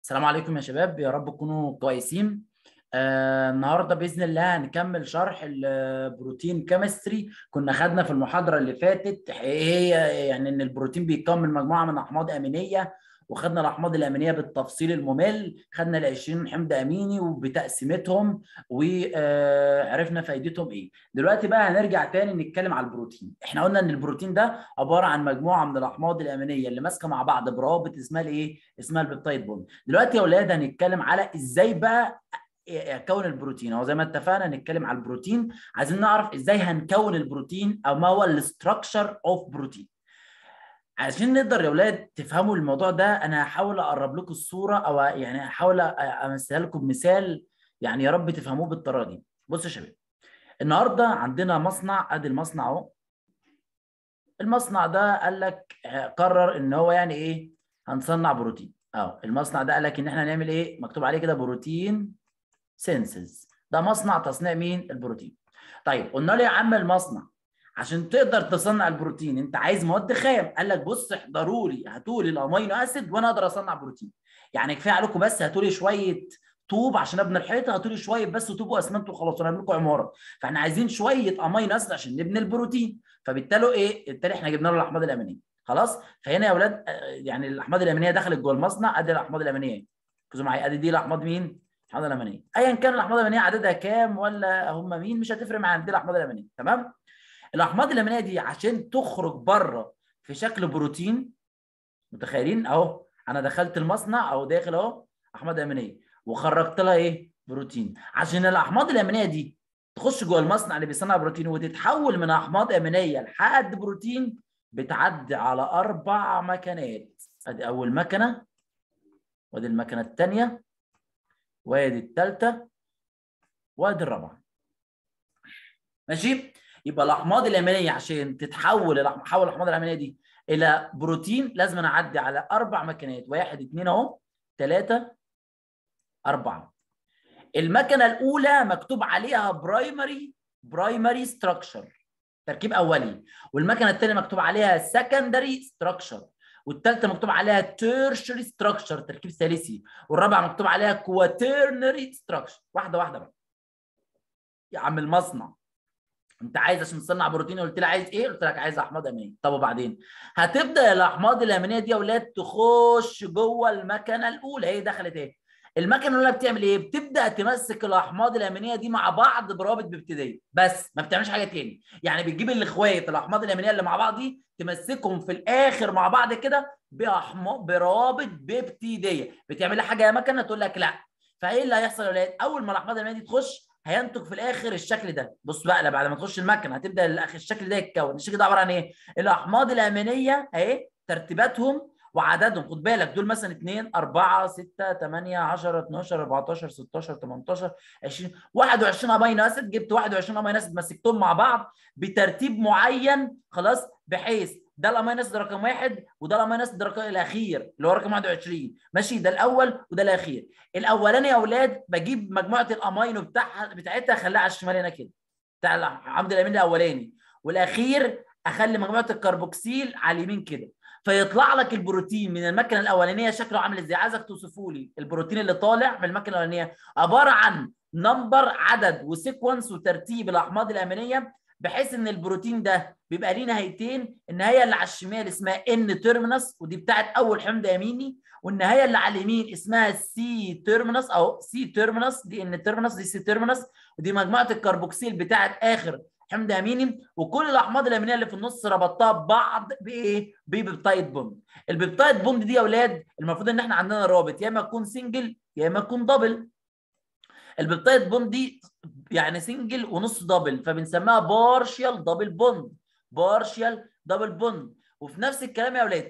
السلام عليكم يا شباب يا رب تكونوا كويسين آه النهارده باذن الله هنكمل شرح البروتين كيمستري كنا خدنا في المحاضره اللي فاتت هي يعني ان البروتين بيتكون من مجموعه من احماض امينيه وخدنا الاحماض الامينيه بالتفصيل الممل خدنا ال 20 حمض اميني وبتقسيمتهم وعرفنا فايدتهم ايه دلوقتي بقى هنرجع تاني نتكلم على البروتين احنا قلنا ان البروتين ده عباره عن مجموعه من الاحماض الامينيه اللي ماسكه مع بعض بروابط اسمها الايه اسمها البيبتايد بوند دلوقتي يا اولاد هنتكلم على ازاي بقى كون البروتين هو زي ما اتفقنا نتكلم على البروتين عايزين نعرف ازاي هنكون البروتين او ما هو الاستراكشر اوف بروتين عشان نقدر يا اولاد تفهموا الموضوع ده انا هحاول اقرب لكم الصوره او يعني هحاول امثلها لكم بمثال يعني يا رب تفهموه بالطريقه دي بصوا يا شباب النهارده عندنا مصنع ادي المصنع اهو المصنع ده قال لك قرر ان هو يعني ايه هنصنع بروتين اه المصنع ده قال لك ان احنا هنعمل ايه مكتوب عليه كده بروتين سينسز ده مصنع تصنيع مين البروتين طيب قلنا له يا عم المصنع عشان تقدر تصنع البروتين انت عايز مواد خام قال لك بص احضروا لي هاتوا لي الامينو اسيد وانا اقدر اصنع بروتين يعني كفايه عليكم بس هاتوا لي شويه طوب عشان ابني الحيطه هاتوا لي شويه بس طوب واسمنت وخلاص ونعمل لكم عماره فاحنا عايزين شويه امينو اسيد عشان نبني البروتين فبالتالي ايه بالتالي احنا جبنا له الاحماض الامينيه خلاص فهنا يا اولاد يعني الاحماض الامينيه دخلت جوه المصنع ادي الاحماض الامينيه ركزوا معايا ادي دي الاحماض مين الاحماض الامينيه ايا كان الاحماض الامينيه عددها كام ولا هم مين مش هتفرق معانا دي الاحماض الامينيه تمام الاحماض الامينيه دي عشان تخرج بره في شكل بروتين متخيلين اهو انا دخلت المصنع او داخل اهو احماض امينيه وخرجت لها ايه بروتين عشان الاحماض الامينيه دي تخش جوه المصنع اللي بيصنع بروتين وتتحول من احماض امينيه لحد بروتين بتعدي على اربع مكانات ادي اول مكنه وادي المكنه الثانيه وادي الثالثه وادي الرابعه ماشي يبقى الاحماض الامينيه عشان تتحول تحول الاحماض الامينيه دي الى بروتين لازم انا اعدي على اربع مكانات واحد اثنين اهو ثلاثه اربعه المكنه الاولى مكتوب عليها برايمري برايمري ستراكشر تركيب اولي والمكنه الثانيه مكتوب عليها سكندري ستراكشر والثالثه مكتوب عليها تيرشري ستراكشر تركيب ثالثي والرابعه مكتوب عليها كواترنري ستراكشر واحده واحده بقى يا عم المصنع انت عايز عشان تصنع بروتين قلت لي عايز ايه قلت لك عايز احماض امينيه طب وبعدين هتبدا الاحماض الامينيه دي يا اولاد تخش جوه المكنه الاولى هي دخلت ايه المكنه الاولى بتعمل ايه بتبدا تمسك الاحماض الامينيه دي مع بعض برابط بابتدائي بس ما بتعملش حاجه تاني يعني بتجيب الاخوات الاحماض الامينيه اللي مع بعض دي تمسكهم في الاخر مع بعض كده باحماض برابط بابتدائيه بتعمل حاجه يا مكنه تقول لك لا فايه اللي هيحصل يا اولاد اول ما الاحماض الامينيه دي تخش هينتج في الاخر الشكل ده بص بقى بعد ما تخش المكنه هتبدا الاخر الشكل ده يتكون الشكل ده عباره عن ايه الاحماض الامينيه اهي ترتيباتهم وعددهم خد بالك دول مثلا 2 4 6 8 10 12 14 16 18 20 21 امينو اسيد جبت 21 امينو اسيد مسكتهم مع بعض بترتيب معين خلاص بحيث ده الامينو اسيد رقم واحد وده الامينو اسيد رقم الاخير اللي هو رقم 21 ماشي ده الاول وده الاخير الاولاني يا اولاد بجيب مجموعه الامينو بتاعها بتاعتها اخليها على الشمال هنا كده بتاع الحمض الامين الاولاني والاخير اخلي مجموعه الكربوكسيل على اليمين كده فيطلع لك البروتين من المكنه الاولانيه شكله عامل ازاي عايزك توصفه لي البروتين اللي طالع من المكنه الاولانيه عباره عن نمبر عدد وسيكونس وترتيب الاحماض الامينيه بحيث ان البروتين ده بيبقى ليه نهايتين النهايه اللي على الشمال اسمها ان تيرمينس ودي بتاعت اول حمض اميني والنهايه اللي على اليمين اسمها سي تيرمينس او سي تيرمينس دي ان تيرمينس دي سي تيرمينس ودي مجموعه الكربوكسيل بتاعت اخر حمض اميني وكل الاحماض الامينيه اللي في النص ربطتها ببعض بايه؟ ببيبتايد بوند. البيبتايد بوند دي يا اولاد المفروض ان احنا عندنا رابط يا اما تكون سنجل يا اما تكون دبل. البيبتايد بوند دي يعني سنجل ونص دبل فبنسميها بارشيال دبل بوند. بارشيال دبل بوند وفي نفس الكلام يا اولاد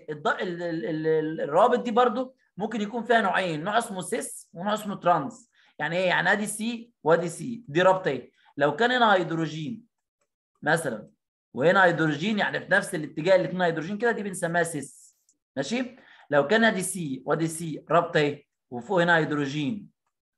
الرابط دي برده ممكن يكون فيها نوعين نوع اسمه سيس ونوع اسمه ترانس. يعني ايه؟ يعني ادي سي وادي سي دي رابطه ايه؟ لو كان هنا هيدروجين مثلا وهنا هيدروجين يعني في نفس الاتجاه الاثنين هيدروجين كده دي بنسميها سيس ماشي لو كان ادي سي وادي سي رابطه ايه وفوق هنا هيدروجين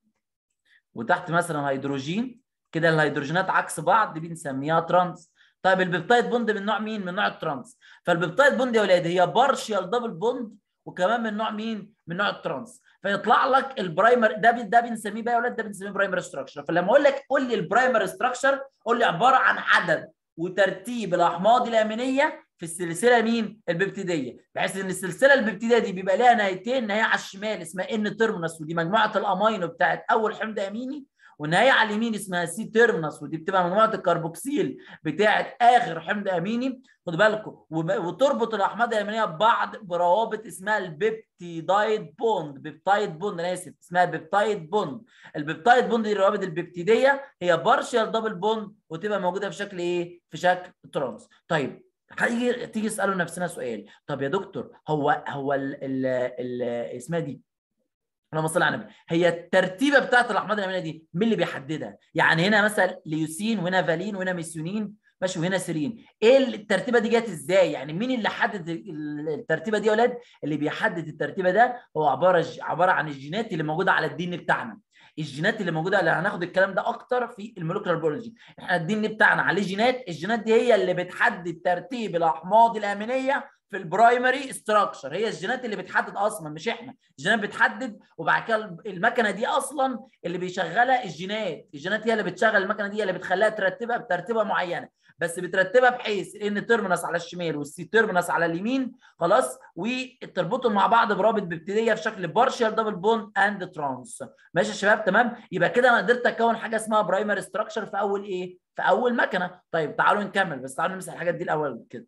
وتحت مثلا هيدروجين كده الهيدروجينات عكس بعض دي بنسميها ترانس طيب البيبتايد بوند من نوع مين من نوع الترانس فالبيبتايد بوند يا ولاد هي بارشيال دبل بوند وكمان من نوع مين من نوع الترانس فيطلع لك البرايمر ده ده بنسميه بقى يا اولاد ده بنسميه برايمر ستراكشر فلما اقول لك قول لي البرايمر ستراكشر قول لي عباره عن عدد وترتيب الاحماض الامينيه في السلسله مين الببتيديه بحيث ان السلسله الببتيديه دي بيبقى لها نهايتين نهايه على الشمال اسمها ان تيرمينس ودي مجموعه الامينو بتاعت اول حمض اميني والنهايه على اليمين اسمها سي تيرمينس ودي بتبقى مجموعه الكربوكسيل بتاعت اخر حمض اميني خدوا بالكم وتربط الاحماض الامينيه ببعض بروابط اسمها البيبتيدايد بوند بيبتايد بوند انا اسف اسمها بيبتايد بوند البيبتايد بوند دي الروابط البيبتيديه هي بارشال دبل بوند وتبقى موجوده في شكل ايه في شكل ترانس طيب هيجي تيجي اسالوا نفسنا سؤال طب يا دكتور هو هو ال ال ال اسمها دي اللهم صل على النبي هي الترتيبه بتاعت الاحماض الامينيه دي مين اللي بيحددها يعني هنا مثلا ليوسين وهنا فالين وهنا ميثيونين ماشي وهنا سيرين ايه الترتيبه دي جت ازاي يعني مين اللي حدد الترتيبه دي يا اولاد اللي بيحدد الترتيبه ده هو عباره عباره عن الجينات اللي موجوده على الدين بتاعنا الجينات اللي موجوده اللي هناخد الكلام ده اكتر في المولكيولار بيولوجي احنا الدين بتاعنا عليه جينات الجينات دي هي اللي بتحدد ترتيب الاحماض الامينيه في البرايمري ستراكشر هي الجينات اللي بتحدد اصلا مش احنا الجينات بتحدد وبعد كده المكنه دي اصلا اللي بيشغلها الجينات الجينات هي اللي بتشغل المكنه دي اللي بتخليها ترتبها بترتيبه معينه بس بترتبها بحيث ان تيرمينس على الشمال والسي تيرمينس على اليمين خلاص وتربطهم مع بعض برابط بابتدائيه في شكل بارشال دبل بوند اند ترانس ماشي يا شباب تمام يبقى كده انا قدرت اكون حاجه اسمها برايمري ستراكشر في اول ايه في اول مكنه طيب تعالوا نكمل بس تعالوا نمسح الحاجات دي الاول كده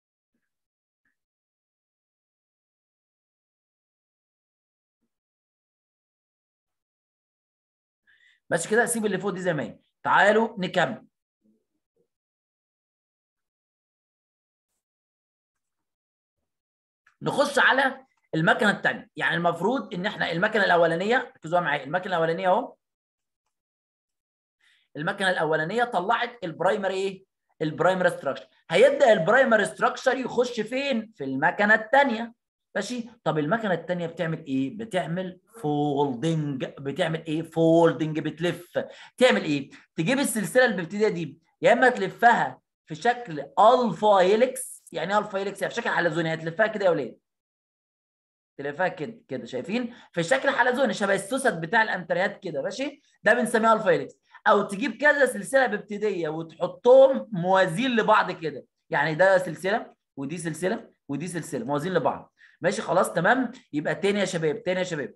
بس كده اسيب اللي فوق دي زي ما هي تعالوا نكمل نخش على المكنه الثانيه يعني المفروض ان احنا المكنه الاولانيه ركزوا معايا المكنه الاولانيه اهو المكنه الاولانيه طلعت البرايمري ايه البرايمري ستراكشر هيبدا البرايمري ستراكشر يخش فين في المكنه الثانيه ماشي طب المكنه الثانيه بتعمل ايه بتعمل فولدنج بتعمل ايه فولدنج بتلف تعمل ايه تجيب السلسله الابتدائيه دي يا اما تلفها في شكل الفا هيليكس يعني ايه الفا هيليكس يعني في شكل حلزوني هتلفها كده يا ولاد تلفها كده كده شايفين في شكل حلزوني شبه السوست بتاع الانتريات كده ماشي ده بنسميها الفا هيليكس او تجيب كذا سلسله بابتدائيه وتحطهم موازين لبعض كده يعني ده سلسله ودي سلسله ودي سلسله موازين لبعض ماشي خلاص تمام يبقى تاني يا شباب تاني يا شباب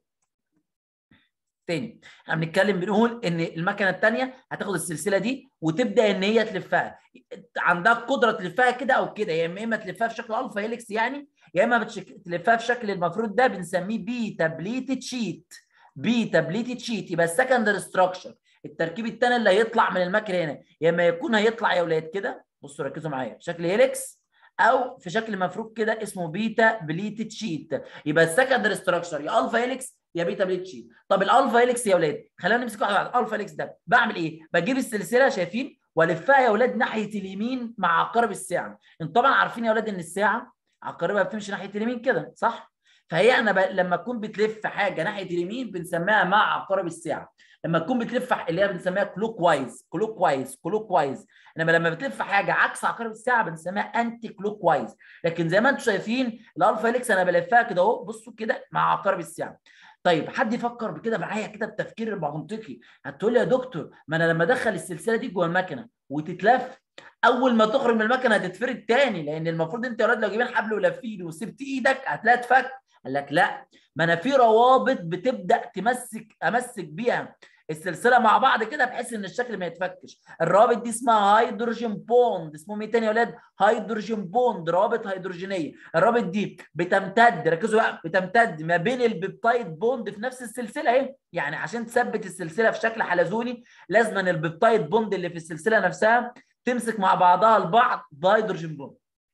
تاني احنا بنتكلم بنقول ان المكنه الثانيه هتاخد السلسله دي وتبدا ان هي تلفها عندها قدره تلفها كده او كده يا اما تلفها في شكل الفا هيليكس يعني يا اما تلفها في شكل المفروض ده بنسميه بيتا بليتد شيت بيتا بليتد شيت يبقى السكندري ستراكشر التركيب الثاني اللي هيطلع من المكنه هنا يا اما يكون هيطلع يا اولاد كده بصوا ركزوا معايا شكل هيليكس او في شكل مفروض كده اسمه بيتا بليتد شيت يبقى السكندري ستراكشر يا الفا هيليكس يا بيتا بليتد شيت طب الالفا هيليكس يا اولاد خلينا نمسك واحد واحد الالفا هيليكس ده بعمل ايه بجيب السلسله شايفين والفها يا اولاد ناحيه اليمين مع عقارب الساعه انتوا طبعا عارفين يا اولاد ان الساعه عقاربها بتمشي ناحيه اليمين كده صح فهي انا ب... لما تكون بتلف حاجه ناحيه اليمين بنسميها مع عقارب الساعه لما تكون بتلف اللي هي بنسميها كلوك وايز كلوك وايز كلوك وايز انما لما بتلف حاجه عكس عقارب الساعه بنسميها انتي كلوك وايز لكن زي ما انتم شايفين الالفا هيليكس انا بلفها كده اهو بصوا كده مع عقارب الساعه طيب حد يفكر بكده معايا كده بتفكير المنطقي هتقول لي يا دكتور ما انا لما ادخل السلسله دي جوه المكنه وتتلف اول ما تخرج من المكنه هتتفرد تاني لان المفروض انت يا ولاد لو جايبين حبل ولفيني وسبت ايدك هتلاقيها اتفك قال لك لا ما انا في روابط بتبدا تمسك امسك بيها السلسله مع بعض كده بحيث ان الشكل ما يتفكش الروابط دي اسمها هيدروجين بوند اسمهم ايه تاني يا اولاد هيدروجين بوند روابط هيدروجينيه الروابط دي بتمتد ركزوا بقى بتمتد ما بين البيبتايد بوند في نفس السلسله اهي يعني عشان تثبت السلسله في شكل حلزوني لازم ان البيبتايد بوند اللي في السلسله نفسها تمسك مع بعضها البعض بهيدروجين بوند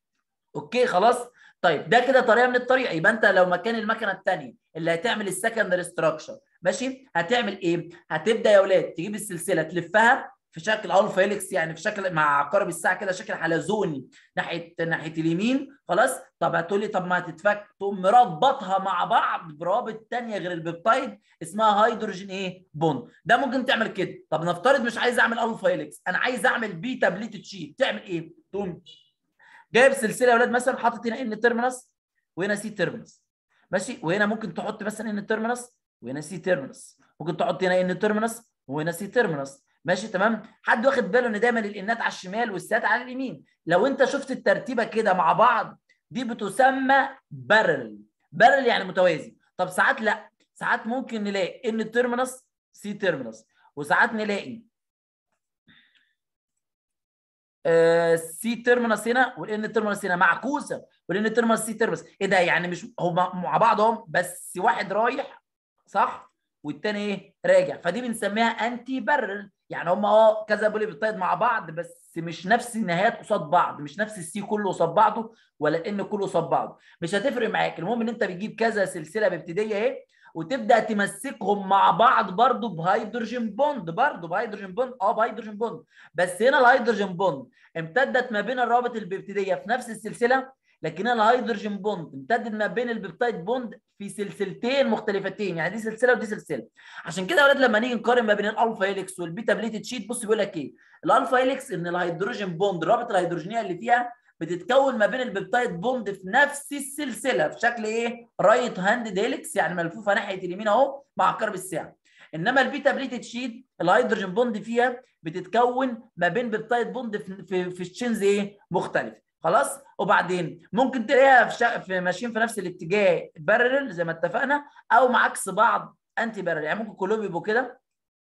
اوكي خلاص طيب ده كده طريقه من الطريقه يبقى انت لو مكان المكنه الثانيه اللي هتعمل السكندري ستراكشر ماشي هتعمل ايه هتبدا يا اولاد تجيب السلسله تلفها في شكل الفا هيليكس يعني في شكل مع عقارب الساعه كده شكل حلزوني ناحيه ناحيه اليمين خلاص طب هتقول لي طب ما هتتفك تقوم مربطها مع بعض بروابط ثانيه غير البيبتايد اسمها هيدروجين ايه بوند ده ممكن تعمل كده طب نفترض مش عايز اعمل الفا هيليكس انا عايز اعمل بيتا بليتد شيت تعمل ايه تقوم جايب سلسله يا اولاد مثلا حاطط هنا ان تيرمينس وهنا سي تيرمينس ماشي وهنا ممكن تحط مثلا ان تيرمينس وهنا سي تيرمينس ممكن تحط هنا ان تيرمينس وهنا سي تيرمينس ماشي تمام حد واخد باله ان دايما الانات على الشمال والسات على اليمين لو انت شفت الترتيبه كده مع بعض دي بتسمى بارل بارل يعني متوازي طب ساعات لا ساعات ممكن نلاقي ان تيرمينس سي تيرمينس وساعات نلاقي سي تيرمينس هنا والان تيرمينس هنا معكوسه والان تيرمينس سي تيرمينس ايه ده يعني مش هما مع بعضهم بس واحد رايح صح والتاني ايه راجع فدي بنسميها انتي بارل يعني هم اه كذا بولي بيطيد مع بعض بس مش نفس النهايات قصاد بعض مش نفس السي كله قصاد بعضه ولا الان كله قصاد بعضه مش هتفرق معاك المهم ان انت بتجيب كذا سلسله بابتدائيه اهي وتبدا تمسكهم مع بعض برضو بهيدروجين بوند برضو بهيدروجين بوند اه بهيدروجين بوند بس هنا الهيدروجين بوند امتدت ما بين الروابط البيبتيديه في نفس السلسله لكن الهيدروجين بوند امتدت ما بين البيبتايد بوند في سلسلتين مختلفتين يعني دي سلسله ودي سلسله عشان كده يا اولاد لما نيجي نقارن ما بين الالفا هيليكس والبيتا بليتد شيت بص بيقول لك ايه الالفا هيليكس ان الهيدروجين بوند الرابط الهيدروجينيه اللي فيها بتتكون ما بين البيبتايد بوند في نفس السلسله في شكل ايه رايت هاند هيليكس يعني ملفوفه ناحيه اليمين اهو مع عقارب الساعه انما البيتا بليتد شيت الهيدروجين بوند فيها بتتكون ما بين بيبتايد بوند في في, في الشينز ايه مختلف خلاص وبعدين ممكن تلاقيها في, شا... في ماشيين في نفس الاتجاه بارل زي ما اتفقنا او مع عكس بعض انتي بارل يعني ممكن كلهم يبقوا كده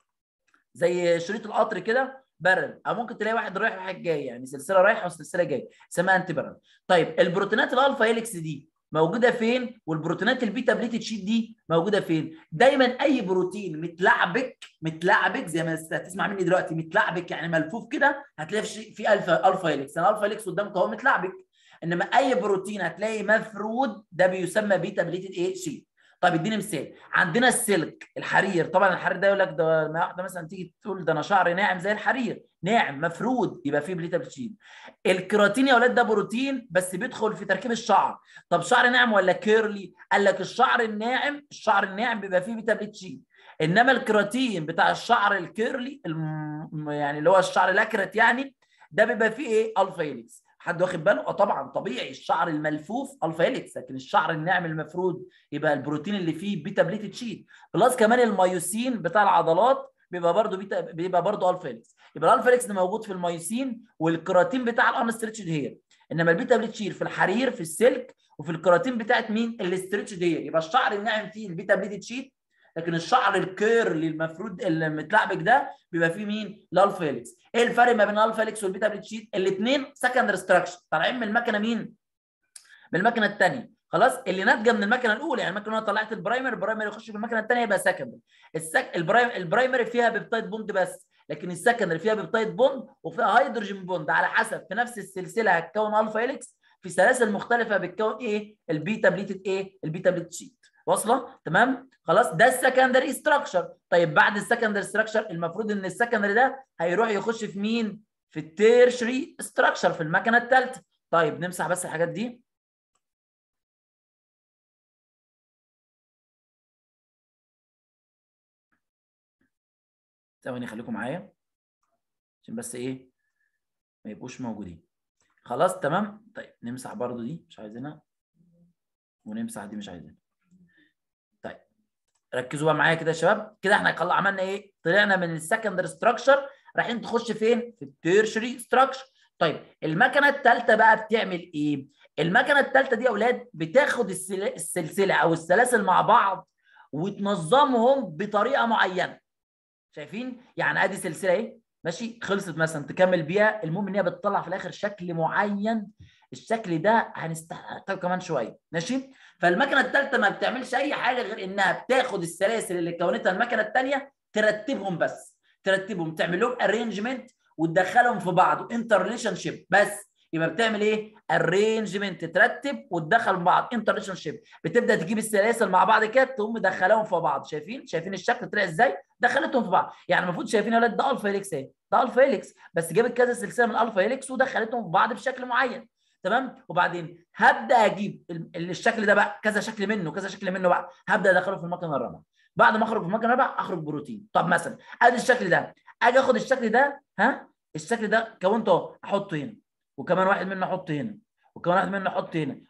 زي شريط القطر كده بارل او ممكن تلاقي واحد رايح وواحد جاي يعني سلسله رايحه وسلسله جايه اسمها انتي بارل طيب البروتينات الالفا هيليكس دي موجوده فين والبروتينات البيتا بليتد شيت دي موجوده فين دايما اي بروتين متلعبك متلعبك زي ما هتسمع مني دلوقتي متلعبك يعني ملفوف كده هتلاقي في في الفا الفا هيليكس الالفا هيليكس قدامك اهو متلعبك انما اي بروتين هتلاقي مفرود ده بيسمى بيتا بليتد ايه شيت طيب اديني مثال عندنا السلك الحرير طبعا الحرير ده يقول لك ده ما واحده مثلا تيجي تقول ده انا شعري ناعم زي الحرير ناعم مفرود يبقى فيه بليتا بليتشين الكيراتين يا اولاد ده بروتين بس بيدخل في تركيب الشعر طب شعر ناعم ولا كيرلي قال لك الشعر الناعم الشعر الناعم بيبقى فيه بيتا بليتشين انما الكيراتين بتاع الشعر الكيرلي الم... يعني اللي هو الشعر الاكرت يعني ده بيبقى فيه ايه الفا هيليكس حد واخد باله؟ اه طبعا طبيعي الشعر الملفوف الفا هيليكس لكن الشعر الناعم المفرود يبقى البروتين اللي فيه بيتا بليتد شيت بلس كمان الميوسين بتاع العضلات بيبقى برضه بيتا بيبقى برضه الفا هيليكس يبقى الالفا هيليكس موجود في الميوسين والكراتين بتاع الانستريتشد هير انما البيتا بليتد شير في الحرير في السلك وفي الكراتين بتاعت مين؟ الاستريتشد هير يبقى الشعر الناعم فيه البيتا بليتد شيت لكن الشعر الكيرلي المفروض المتلعبك ده بيبقى فيه مين؟ الالفا هيليكس. ايه الفرق ما بين الالفا هيليكس والبيتا بليت شيت؟ الاثنين سكندري ستراكشر طالعين من المكنه مين؟ من المكنه الثانيه خلاص اللي ناتجه من المكنه الاولى يعني المكنه طلعت البرايمر البرايمر يخش في المكنه الثانيه يبقى سكندري السك... البرايم البرايمري فيها بيبتايد بوند بس لكن السكندري فيها بيبتايد بوند وفيها هيدروجين بوند على حسب في نفس السلسله هتكون الفا هيليكس في سلاسل مختلفه بتكون ايه؟ البيتا بليتد ايه؟ البيتا بليتد شيت واصله تمام خلاص ده السكندري ستراكشر طيب بعد السكندري ستراكشر المفروض ان السكندري ده هيروح يخش في مين في التيرشري ستراكشر في المكنه الثالثه طيب نمسح بس الحاجات دي ثواني خليكم معايا عشان بس ايه ما يبقوش موجودين خلاص تمام طيب نمسح برضو دي مش عايزينها ونمسح دي مش عايزينها ركزوا بقى معايا كده يا شباب كده احنا طلع عملنا ايه طلعنا من السكندري ستراكشر رايحين تخش فين في التيرشري ستراكشر طيب المكنه الثالثه بقى بتعمل ايه المكنه الثالثه دي يا اولاد بتاخد السلسله او السلاسل مع بعض وتنظمهم بطريقه معينه شايفين يعني ادي سلسله اهي ماشي خلصت مثلا تكمل بيها المهم ان هي بتطلع في الاخر شكل معين الشكل ده هنستحقه كمان شويه ماشي فالمكنه الثالثه ما بتعملش اي حاجه غير انها بتاخد السلاسل اللي كونتها المكنه الثانيه ترتبهم بس ترتبهم تعمل لهم ارينجمنت وتدخلهم في بعض انتر ريليشن شيب بس يبقى بتعمل ايه؟ ارينجمنت ترتب وتدخل بعض انتر ريليشن شيب بتبدا تجيب السلاسل مع بعض كده تقوم مدخلاهم في بعض شايفين؟ شايفين الشكل طلع ازاي؟ دخلتهم في بعض يعني المفروض شايفين يا ولاد ده الفا هيليكس اهي ده الفا هيليكس بس جابت كذا سلسله من الالفا هيليكس ودخلتهم في بعض بشكل معين تمام وبعدين هبدا اجيب الشكل ده بقى كذا شكل منه كذا شكل منه بقى هبدا ادخله في المكنه الرابعه بعد ما اخرج في المكنه الرابعه اخرج بروتين طب مثلا ادي الشكل ده اجي اخد الشكل ده ها الشكل ده كونته احطه هنا وكمان واحد منه احطه هنا وكمان واحد منه احطه هنا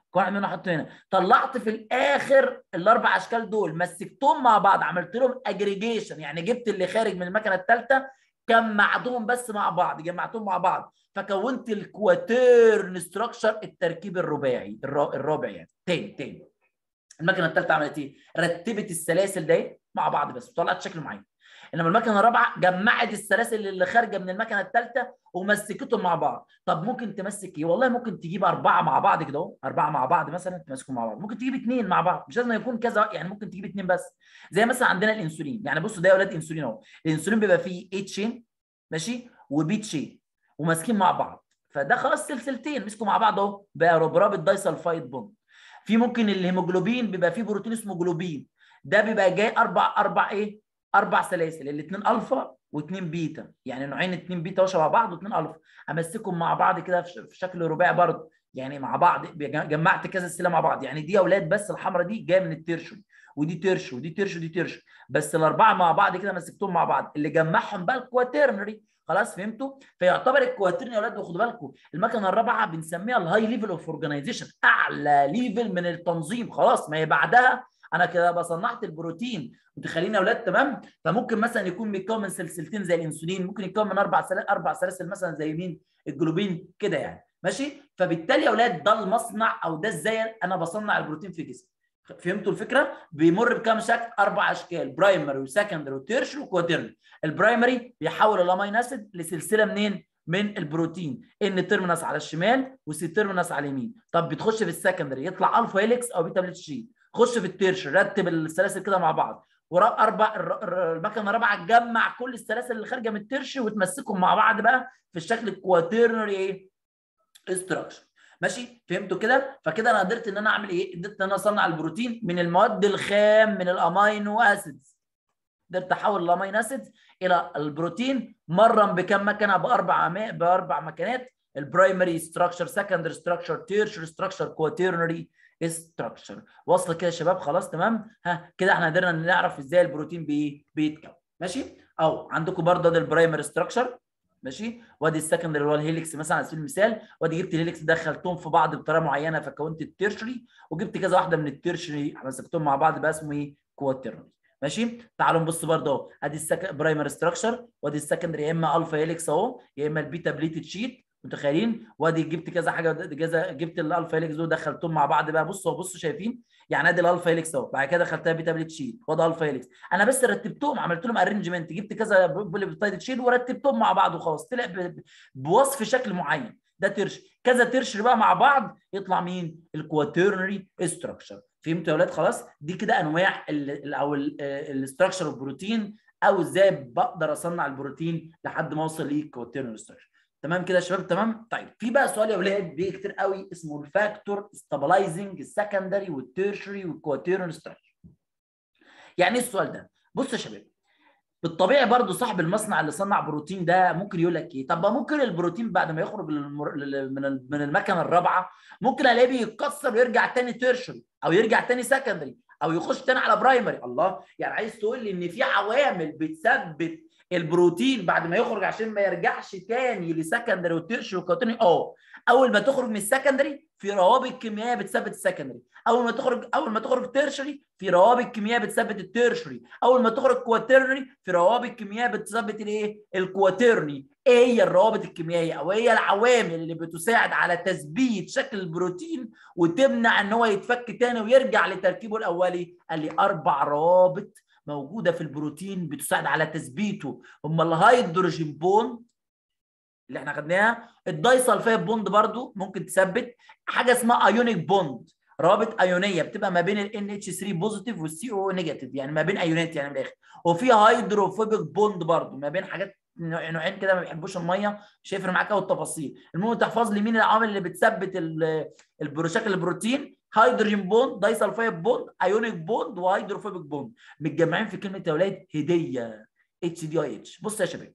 كل واحد منهم احطه هنا طلعت في الاخر الاربع اشكال دول مسكتهم مع بعض عملت لهم اجريجيشن يعني جبت اللي خارج من المكنه الثالثه جمعتهم بس مع بعض جمعتهم مع بعض فكونت الكواتيرن ستراكشر التركيب الرباعي الرابع يعني تاني تاني المكنه الثالثه عملت ايه؟ رتبت السلاسل دي مع بعض بس وطلعت شكل معين انما المكنه الرابعه جمعت السلاسل اللي خارجه من المكنه الثالثه ومسكتهم مع بعض طب ممكن تمسك ايه والله ممكن تجيب اربعه مع بعض كده اهو اربعه مع بعض مثلا تمسكهم مع بعض ممكن تجيب اثنين مع بعض مش لازم يكون كذا يعني ممكن تجيب اثنين بس زي مثلا عندنا الانسولين يعني بصوا ده يا اولاد انسولين اهو الانسولين بيبقى فيه اي تشين ماشي وبي تشين وماسكين مع بعض فده خلاص سلسلتين مسكوا مع بعض اهو بقى رابط دايسلفايد بوند في ممكن الهيموجلوبين بيبقى فيه بروتين اسمه جلوبين ده بيبقى جاي اربع اربع ايه اربع سلاسل الاثنين الفا واثنين بيتا يعني نوعين اثنين بيتا شبه بعض واثنين الفا امسكهم مع بعض كده في شكل رباعي برضه يعني مع بعض جمعت كذا سلسله مع بعض يعني دي اولاد بس الحمراء دي جايه من الترشو ودي ترش ودي ترش ودي ترش بس الاربعه مع بعض كده مسكتهم مع بعض اللي جمعهم بقى الكواترنري خلاص فهمتوا فيعتبر الكواترنري يا اولاد وخدوا بالكم المكنه الرابعه بنسميها الهاي ليفل اوف اورجانيزيشن اعلى ليفل من التنظيم خلاص ما هي بعدها انا كده بصنعت البروتين متخيلين يا اولاد تمام فممكن مثلا يكون بيتكون من سلسلتين زي الانسولين ممكن يتكون من اربع سلاسل اربع سلاسل مثلا زي مين الجلوبين كده يعني ماشي فبالتالي يا اولاد ده المصنع او ده ازاي انا بصنع البروتين في جسمي فهمتوا الفكره بيمر بكام شكل اربع اشكال برايمري وسكندري وتيرشري وكواترنري البرايمري بيحول الامين اسيد لسلسله منين من البروتين ان تيرمينس على الشمال وسي تيرمينس على اليمين طب بتخش في السكندري يطلع الفا هيليكس او بيتا بليتشين خش في التيرش رتب السلاسل كده مع بعض اربع المكنه الرابعه تجمع كل السلاسل اللي خارجه من الترش وتمسكهم مع بعض بقى في الشكل الكواترنري ايه استراكشر ماشي فهمتوا كده فكده انا قدرت ان انا اعمل ايه قدرت ان انا اصنع البروتين من المواد الخام من الامينو اسيدز قدرت احول الامينو اسيدز الى البروتين مرا بكم مكنه باربع باربع مكانات البرايمري ستراكشر سكندري ستراكشر تيرشري ستراكشر كواترنري ستراكشر واصله كده يا شباب خلاص تمام ها كده احنا قدرنا نعرف ازاي البروتين بايه بيتكون ماشي او عندكم برضه ده البرايمري ستراكشر ماشي وادي السكندري اللي هو الهيليكس مثلا على سبيل المثال وادي جبت الهيليكس دخلتهم في بعض بطريقه معينه فكونت التيرشري وجبت كذا واحده من التيرشري مسكتهم مع بعض بقى اسمه ايه كواترنري ماشي تعالوا نبص برضه اهو ادي السك... برايمري ستراكشر وادي السكندري يا اما الفا هيليكس اهو يا اما البيتا بليتد شيت متخيلين وادي جبت كذا حاجه كذا جبت الالفا هيليكس دول دخلتهم مع بعض بقى بصوا بصوا شايفين يعني ادي الالفا هيليكس اهو بعد كده دخلتها بيتا بليت شيت وده الفا هيليكس انا بس رتبتهم عملت لهم ارينجمنت جبت كذا بوليبتايد شيت ورتبتهم مع بعض وخلاص طلع بوصف شكل معين ده ترش كذا ترش بقى مع بعض يطلع مين الكواترنري ستراكشر فهمتوا يا اولاد خلاص دي كده انواع ال او الاستراكشر البروتين او ازاي بقدر اصنع البروتين لحد ما اوصل للكواترنري ستراكشر تمام كده يا شباب تمام طيب في بقى سؤال يا اولاد بيجي كتير قوي اسمه الفاكتور ستابلايزنج السكندري والتيرشري والكواتيرن ستراكشر يعني ايه السؤال ده بص يا شباب بالطبيعي برضو صاحب المصنع اللي صنع بروتين ده ممكن يقول لك ايه طب ممكن البروتين بعد ما يخرج من من المكنه الرابعه ممكن الاقيه بيتكسر ويرجع تاني تيرشري او يرجع تاني سكندري او يخش تاني على برايمري الله يعني عايز تقول لي ان في عوامل بتثبت البروتين بعد ما يخرج عشان ما يرجعش تاني لسكندري وتيرشري وكوتيني اه اول ما تخرج من السكندري في روابط كيميائيه بتثبت السكندري اول ما تخرج اول ما تخرج تيرشري في روابط كيميائيه بتثبت التيرشري اول ما تخرج كواترني في روابط كيميائيه بتثبت الايه الكواترني ايه هي الروابط الكيميائيه او ايه هي العوامل اللي بتساعد على تثبيت شكل البروتين وتمنع ان هو يتفك تاني ويرجع لتركيبه الاولي قال لي اربع روابط موجوده في البروتين بتساعد على تثبيته هم الهيدروجين بوند اللي احنا خدناها الدايسلفايد بوند برضو ممكن تثبت حاجه اسمها ايونيك بوند روابط ايونيه بتبقى ما بين ال اتش 3 بوزيتيف والسي او نيجاتيف يعني ما بين ايونات يعني من الاخر وفي هيدروفوبيك بوند برضو ما بين حاجات نوعين كده ما بيحبوش الميه مش هيفرق معاك قوي التفاصيل المهم تحفظ لي مين العوامل اللي بتثبت البروشكل البروتين هيدروجين بوند دايسلفايد بوند ايونيك بوند وهيدروفوبيك بوند متجمعين في كلمه يا اولاد هديه اتش دي اي اتش بص يا شباب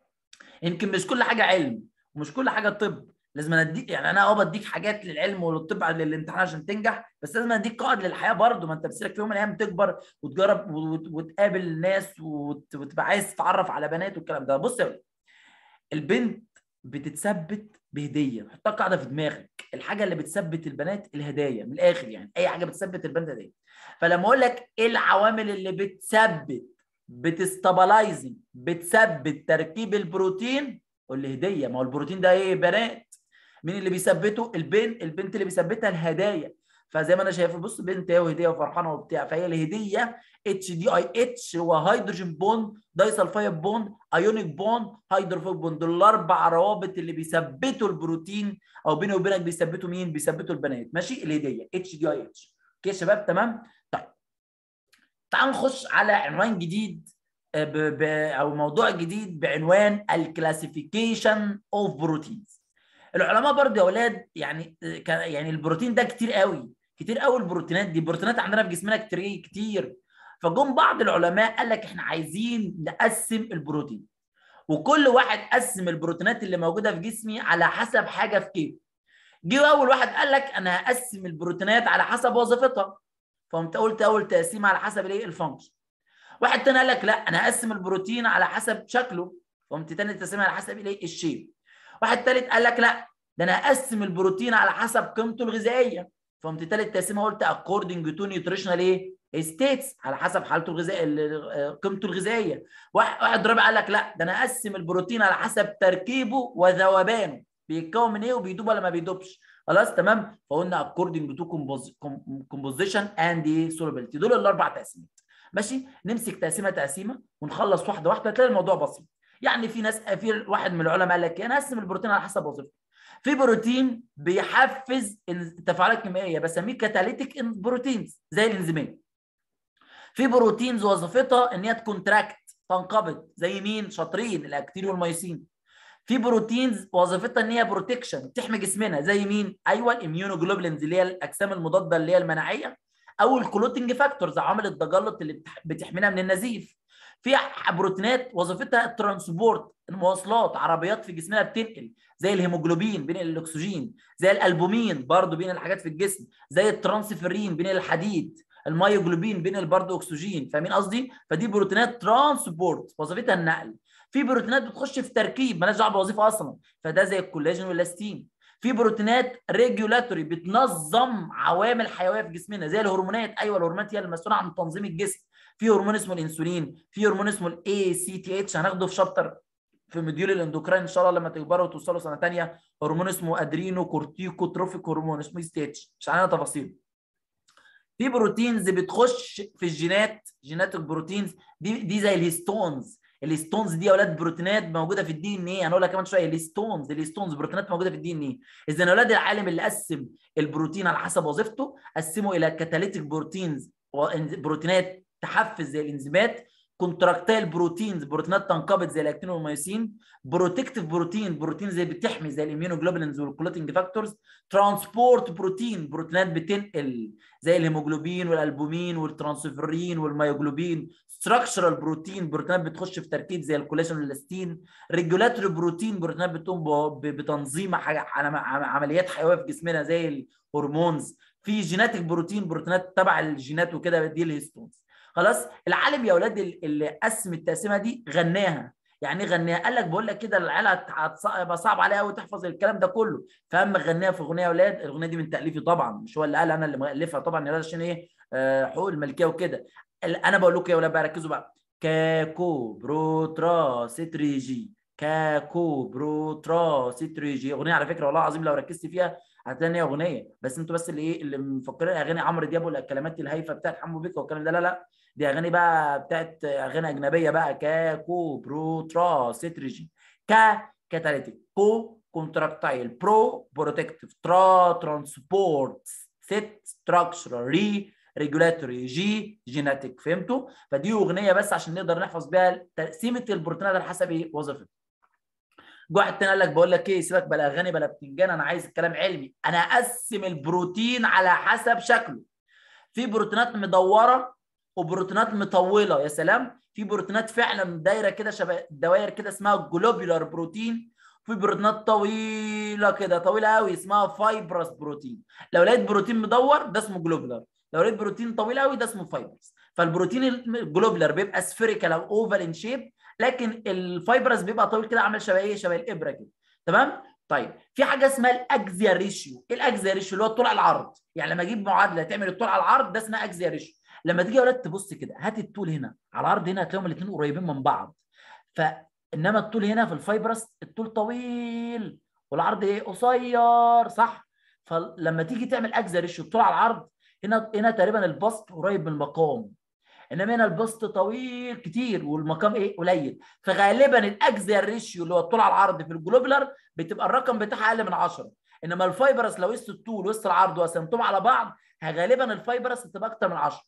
يمكن مش كل حاجه علم ومش كل حاجه طب لازم اديك يعني انا اه بديك حاجات للعلم وللطب للامتحان عشان تنجح بس لازم اديك قواعد للحياه برضه ما انت بتسيبك في يوم من الايام تكبر وتجرب وتقابل ناس وتبقى عايز تتعرف على بنات والكلام ده بص يا البنت بتتثبت بهديه حطها قاعده في دماغك الحاجه اللي بتثبت البنات الهدايا من الاخر يعني اي حاجه بتثبت البنت هدايا فلما اقول لك ايه العوامل اللي بتثبت بتستابلايزنج بتثبت تركيب البروتين قول لي هديه ما هو البروتين ده ايه بنات مين اللي بيثبته البنت البنت اللي بيثبتها الهدايا فزي ما انا شايف بص بنت اهي وهديه وفرحانه وبتاع فهي الهديه اتش دي اي اتش هو هيدروجين بوند دايسلفايد بوند ايونيك بوند هيدروفوبيك بوند دول الاربع روابط اللي بيثبتوا البروتين او بيني وبينك بيثبتوا مين؟ بيثبتوا البنات ماشي الهديه اتش دي اي اتش اوكي يا شباب تمام؟ طيب تعالوا نخش على عنوان جديد ب... ب... او موضوع جديد بعنوان الكلاسيفيكيشن اوف بروتينز العلماء برضه يا اولاد يعني يعني البروتين ده كتير قوي كتير قوي البروتينات دي البروتينات عندنا في جسمنا كتير كتير فجم بعض العلماء قال لك احنا عايزين نقسم البروتين وكل واحد قسم البروتينات اللي موجوده في جسمي على حسب حاجه في كيف جه اول واحد قال لك انا هقسم البروتينات على حسب وظيفتها فقمت قلت اول تقسيم على حسب الايه الفانكشن واحد تاني قال لك لا انا هقسم البروتين على حسب شكله فقمت تاني تقسيم على حسب الايه الشيب واحد تالت قال لك لا ده انا هقسم البروتين على حسب قيمته الغذائيه فقمت تالت تقسيمه قلت according to nutritional ايه ستيتس على حسب حالته الغذائيه قيمته الغذائيه واحد رابع قال لك لا ده انا اقسم البروتين على حسب تركيبه وذوبانه بيتكون من ايه وبيدوب ولا ما بيدوبش خلاص تمام فقلنا according to composition and solubility دول الاربع تقسيمات ماشي نمسك تقسيمه تقسيمه ونخلص واحده واحده تلاقي الموضوع بسيط يعني في ناس في واحد من العلماء قال لك انا اقسم البروتين على حسب وظيفته في بروتين بيحفز التفاعلات الكيميائيه بسميه كاتاليتيك بروتينز زي الانزيمات في بروتينز وظيفتها ان هي تكونتراكت تنقبض زي مين شاطرين الاكتين والميوسين في بروتينز وظيفتها ان هي بروتكشن تحمي جسمنا زي مين ايوه الاميونوجلوبولينز اللي هي الاجسام المضاده اللي هي المناعيه او الكلوتنج فاكتورز عوامل التجلط اللي بتحمينا من النزيف في بروتينات وظيفتها الترانسبورت المواصلات عربيات في جسمنا بتنقل زي الهيموجلوبين بينقل الاكسجين زي الالبومين برضه بينقل الحاجات في الجسم زي الترانسفيرين بينقل الحديد المايوجلوبين بينقل برضه اكسجين فاهمين قصدي فدي بروتينات ترانسبورت وظيفتها النقل في بروتينات بتخش في تركيب مالهاش دعوه بوظيفه اصلا فده زي الكولاجين والاستين في بروتينات ريجولاتوري بتنظم عوامل حيويه في جسمنا زي الهرمونات ايوه الهرمونات هي المسؤوله عن تنظيم الجسم في هرمون اسمه الانسولين في هرمون اسمه الاي سي تي اتش هناخده في شابتر في مديول الاندوكراين ان شاء الله لما تكبروا وتوصلوا سنه ثانيه هرمون اسمه ادرينو كورتيكو تروفيك هرمون اسمه سي تي اتش مش علينا تفاصيل في بروتينز بتخش في الجينات جينات البروتينز دي دي زي الهيستونز الهيستونز دي يا اولاد بروتينات موجوده في الدي ان ايه هنقولها كمان شويه الهيستونز الهيستونز بروتينات موجوده في الدي ان ايه اذا يا اولاد العالم اللي قسم البروتين على حسب وظيفته قسمه الى كاتاليتيك بروتينز بروتينات تحفز زي الانزيمات كونتراكتايل بروتينز بروتينات تنقبض زي الاكتين والميوسين بروتكتيف بروتين بروتين زي بتحمي زي الاميونوجلوبولينز والكلوتنج فاكتورز ترانسبورت بروتين بروتينات بتنقل زي الهيموجلوبين والالبومين والترانسفيرين والميوجلوبين ستراكشرال بروتين بروتينات بتخش في تركيب زي الكولاجين والاستين ريجولاتوري بروتين بروتينات بتقوم بتنظيم عمليات حيويه في جسمنا زي الهرمونز في جيناتيك بروتين بروتينات تبع الجينات وكده دي الهيستونز خلاص العالم يا اولاد اللي قسم التقسيمه دي غناها يعني ايه غناها قال لك بقول لك كده العيال هيبقى صعب عليها قوي تحفظ الكلام ده كله فاما غناها في اغنيه يا اولاد الاغنيه دي من تاليفي طبعا مش هو اللي قال انا اللي مؤلفها طبعا يا عشان ايه آه حقوق الملكيه وكده انا بقول لكم يا اولاد بقى ركزوا بقى كاكو بروترا ستريجي كاكو بروترا ستريجي اغنيه على فكره والله العظيم لو ركزت فيها هتلاقي ان هي اغنيه بس انتوا بس اللي ايه اللي مفكرين اغاني عمرو دياب والكلمات الهايفه بتاعت حمو بيكا والكلام ده لا لا دي اغاني بقى بتاعت اغاني اجنبيه بقى كاكو بروترا ستريجي كا كاتاليتيك كو كونتراكتايل برو بروتكتيف ترا ترانسبورت ست ستراكشرال ري ريجولاتوري جي جيناتيك فهمتوا فدي اغنيه بس عشان نقدر نحفظ بيها تقسيمه البروتينات على حسب ايه وظيفتها واحد تاني قال لك بقول لك ايه سيبك بلا اغاني بلا بتنجان انا عايز الكلام علمي انا اقسم البروتين على حسب شكله في بروتينات مدوره وبروتينات مطوله يا سلام في بروتينات فعلا دايره كده شبه الدوائر كده اسمها جلوبيولار بروتين في بروتينات طويله كده طويله قوي اسمها فايبرس بروتين لو لقيت بروتين مدور ده اسمه جلوبيولار لو لقيت بروتين طويل قوي ده اسمه فايبرس فالبروتين الجلوبيولار بيبقى سفيريكال او اوفال ان شيب لكن الفايبرس بيبقى طويل كده عامل شبه ايه شبه الابره كده تمام طيب في حاجه اسمها الاجزيا ريشيو ايه الاجزيا ريشيو اللي هو الطول على العرض يعني لما اجيب معادله تعمل الطول على العرض ده اسمها اجزيا ريشيو لما تيجي يا ولاد تبص كده هات الطول هنا على العرض هنا هتلاقيهم الاثنين قريبين من بعض فانما الطول هنا في الفايبرس الطول طويل والعرض ايه قصير صح فلما تيجي تعمل اجزاء ريشيو الطول على العرض هنا هنا تقريبا البسط قريب من المقام انما هنا البسط طويل كتير والمقام ايه قليل فغالبا الاجزاء ريشيو اللي هو الطول على العرض في الجلوبلر بتبقى الرقم بتاعها اقل من 10 انما الفايبرس لو قست الطول وقست العرض وقسمتهم على بعض غالبا الفايبرس بتبقى اكتر من 10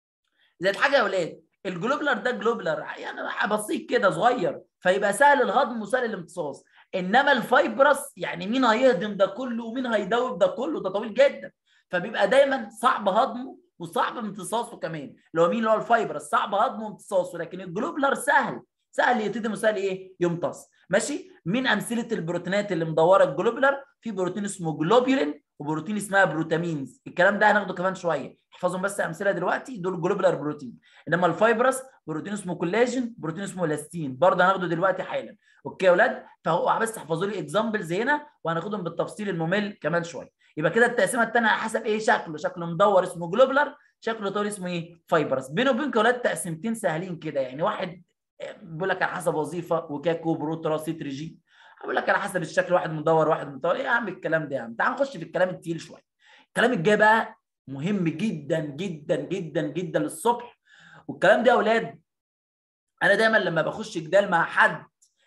زي حاجه يا اولاد الجلوبلر ده جلوبلر يعني بسيط كده صغير فيبقى سهل الهضم وسهل الامتصاص انما الفايبرس يعني مين هيهضم ده كله ومين هيدوب ده كله ده طويل جدا فبيبقى دايما صعب هضمه وصعب امتصاصه كمان اللي هو مين اللي هو الفايبرس صعب هضمه وامتصاصه لكن الجلوبلر سهل سهل يتهضم وسهل ايه يمتص ماشي مين امثله البروتينات اللي مدوره الجلوبلر في بروتين اسمه جلوبولين وبروتين اسمها بروتامينز الكلام ده هناخده كمان شويه احفظهم بس امثله دلوقتي دول جلوبلر بروتين انما الفايبرس بروتين اسمه كولاجين بروتين اسمه الاستين برضه هناخده دلوقتي حالا اوكي يا اولاد فهو بس احفظوا لي اكزامبلز هنا وهناخدهم بالتفصيل الممل كمان شويه يبقى كده التقسيمه الثانيه على حسب ايه شكله شكله مدور اسمه جلوبلر شكله طويل اسمه ايه فايبرس بينه وبينكم يا اولاد تقسيمتين سهلين كده يعني واحد بيقول لك على حسب وظيفه وكاكو بروترا سيتريجي هقول لك على حسب الشكل واحد مدور واحد مدور ايه يا عم الكلام ده يا عم تعال نخش في الكلام التقيل شويه الكلام الجاي بقى مهم جدا جدا جدا جدا للصبح والكلام ده يا اولاد انا دايما لما بخش جدال مع حد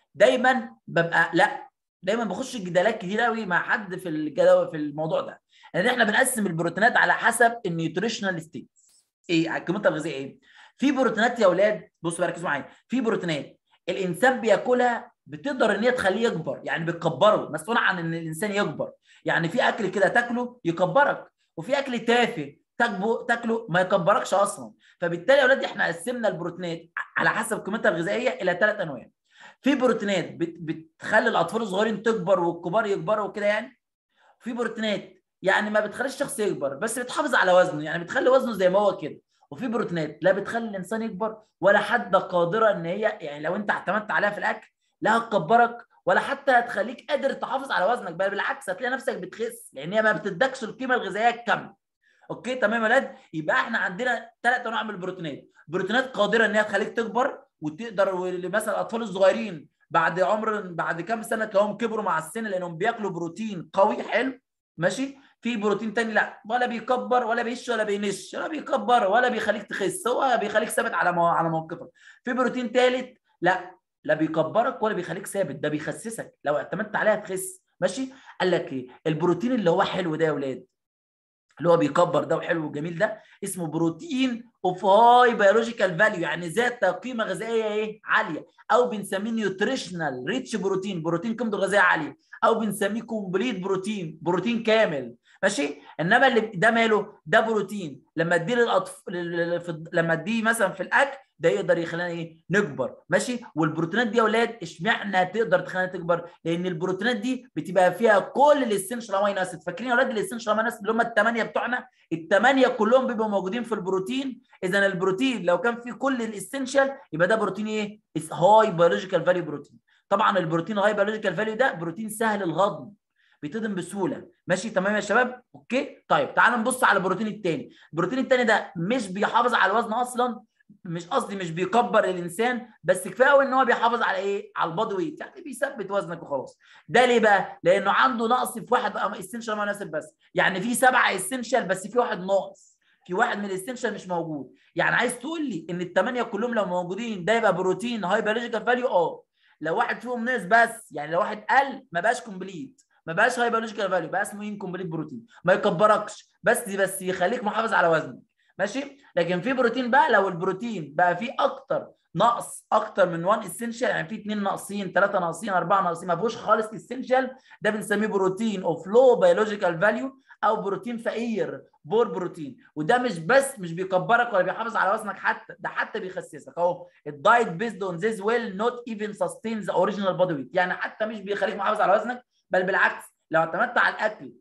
دايما ببقى لا دايما بخش جدالات كتير قوي مع حد في الجدول في الموضوع ده لان احنا بنقسم البروتينات على حسب النيوتريشنال ستيتس ايه الكميه الغذائيه ايه في بروتينات يا اولاد بصوا بقى ركزوا معايا في بروتينات الانسان بياكلها بتقدر ان هي تخليه يكبر يعني بتكبره مسؤول عن ان الانسان يكبر يعني في اكل كده تاكله يكبرك وفي اكل تافه تاكله تاكله ما يكبركش اصلا فبالتالي يا اولاد احنا قسمنا البروتينات على حسب قيمتها الغذائيه الى ثلاث انواع في بروتينات بت بتخلي الاطفال الصغيرين تكبر والكبار يكبروا وكده يعني في بروتينات يعني ما بتخليش الشخص يكبر بس بتحافظ على وزنه يعني بتخلي وزنه زي ما هو كده وفي بروتينات لا بتخلي الانسان يكبر ولا حتى قادره ان هي يعني لو انت اعتمدت عليها في الاكل لا هتكبرك ولا حتى هتخليك قادر تحافظ على وزنك بل بالعكس هتلاقي نفسك بتخس لان هي ما بتدكش القيمه الغذائيه الكامله اوكي تمام يا ولاد يبقى احنا عندنا ثلاث انواع من البروتينات بروتينات قادره ان هي تخليك تكبر وتقدر مثلا الاطفال الصغيرين بعد عمر بعد كام سنه تلاقيهم كبروا مع السن لانهم بياكلوا بروتين قوي حلو ماشي في بروتين تاني لا ولا بيكبر ولا بيش ولا بينش ولا بيكبر ولا بيخليك تخس هو بيخليك ثابت على مو... على موقفك في بروتين ثالث لا لا بيكبرك ولا بيخليك ثابت ده بيخسسك لو اعتمدت عليها تخس ماشي قال لك ايه البروتين اللي هو حلو ده يا اولاد اللي هو بيكبر ده وحلو وجميل ده اسمه بروتين اوف هاي بيولوجيكال فاليو يعني ذات قيمه غذائيه ايه عاليه او بنسميه نيوتريشنال ريتش بروتين بروتين قيمته الغذائيه عاليه او بنسميه كومبليت بروتين بروتين كامل ماشي انما اللي ده ماله ده بروتين لما اديه للاطفال لما اديه مثلا في الاكل ده يقدر يخلينا ايه نكبر ماشي والبروتينات دي يا اولاد اشمعنى تقدر تخلينا تكبر لان البروتينات دي بتبقى فيها كل الاسنشال امينو اسيد فاكرين يا اولاد الاسنشال امينو اسيد اللي هم الثمانيه بتوعنا الثمانيه كلهم بيبقوا موجودين في البروتين اذا البروتين لو كان فيه كل الاسنشال يبقى ده بروتين ايه هاي بيولوجيكال فاليو بروتين طبعا البروتين هاي بيولوجيكال فاليو ده بروتين سهل الهضم بيتهضم بسهوله ماشي تمام يا شباب اوكي طيب تعال نبص على البروتين الثاني البروتين الثاني ده مش بيحافظ على الوزن اصلا مش قصدي مش بيكبر الانسان بس كفايه قوي ان هو بيحافظ على ايه على البادي ويت يعني بيثبت وزنك وخلاص ده ليه بقى لانه عنده نقص في واحد اسينشال امينو اسيد بس يعني في سبعه اسينشال بس في واحد ناقص في واحد من الاسينشال مش موجود يعني عايز تقول لي ان الثمانيه كلهم لو موجودين ده يبقى بروتين هاي بيولوجيكال فاليو اه لو واحد فيهم ناقص بس يعني لو واحد قل ما بقاش كومبليت ما بقاش هاي بيولوجيكال فاليو بقى اسمه انكمبليت بروتين ما يكبركش بس بس يخليك محافظ على وزنك ماشي لكن في بروتين بقى لو البروتين بقى فيه اكتر نقص اكتر من 1 اسينشال يعني في اثنين ناقصين ثلاثه ناقصين اربعه ناقصين ما فيهوش خالص اسينشال ده بنسميه بروتين اوف لو بيولوجيكال فاليو او بروتين فقير بور بروتين وده مش بس مش بيكبرك ولا بيحافظ على وزنك حتى ده حتى بيخسسك اهو الدايت بيزد اون ذيس ويل نوت ايفن سستين ذا اوريجينال بودي ويت يعني حتى مش بيخليك محافظ على وزنك بل بالعكس لو اعتمدت على الاكل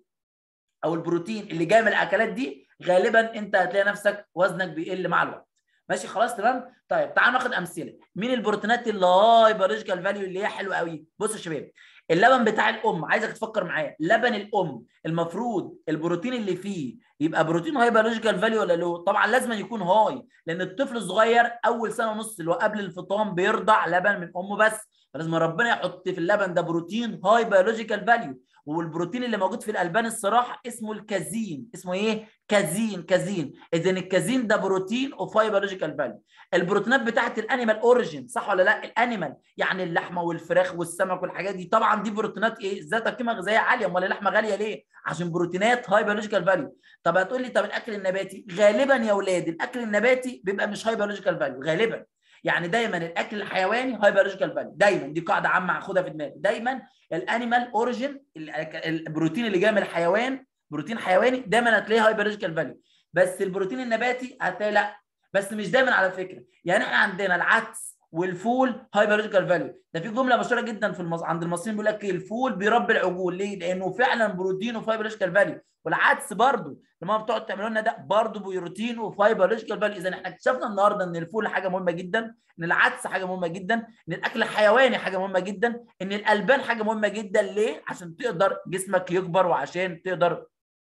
او البروتين اللي جاي من الاكلات دي غالبا انت هتلاقي نفسك وزنك بيقل مع الوقت ماشي خلاص تمام طيب تعال ناخد امثله مين البروتينات اللي هاي بيولوجيكال فاليو اللي هي حلوه قوي بصوا يا شباب اللبن بتاع الام عايزك تفكر معايا لبن الام المفروض البروتين اللي فيه يبقى بروتين هاي بيولوجيكال فاليو ولا لو طبعا لازم يكون هاي لان الطفل الصغير اول سنه ونص اللي هو قبل الفطام بيرضع لبن من امه بس فلازم ربنا يحط في اللبن ده بروتين هاي بيولوجيكال فاليو والبروتين اللي موجود في الالبان الصراحه اسمه الكازين اسمه ايه كازين كازين اذا الكازين ده بروتين اوف هاي بيولوجيكال فاليو البروتينات بتاعت الانيمال اوريجين صح ولا لا الانيمال يعني اللحمه والفراخ والسمك والحاجات دي طبعا دي بروتينات ايه ذات قيمه غذائيه عاليه امال اللحمه غاليه ليه عشان بروتينات هاي بيولوجيكال فاليو طب هتقول لي طب الاكل النباتي غالبا يا اولاد الاكل النباتي بيبقى مش هاي بيولوجيكال فاليو غالبا يعني دايما الاكل الحيواني هاي بيولوجيكال فاليو دايما دي قاعده عامه خدها في دماغك دايما الانيمال اوريجين البروتين اللي جاي من الحيوان بروتين حيواني دايما هتلاقيه هاي بيولوجيكال فاليو بس البروتين النباتي هتلاقي لا بس مش دايما على فكره يعني احنا عندنا العدس والفول هاي بيولوجيكال فاليو ده في جمله مشهوره جدا في المص... عند المصريين بيقول لك الفول بيربي العجول ليه لانه فعلا بروتين وفاي بيولوجيكال فاليو والعدس برضه لما بتقعد تعملوا لنا ده برضه بروتين وفاي بيولوجيكال فاليو اذا احنا اكتشفنا النهارده ان الفول حاجه مهمه جدا ان العدس حاجه مهمه جدا ان الاكل الحيواني حاجه مهمه جدا ان الالبان حاجه مهمه جدا ليه عشان تقدر جسمك يكبر وعشان تقدر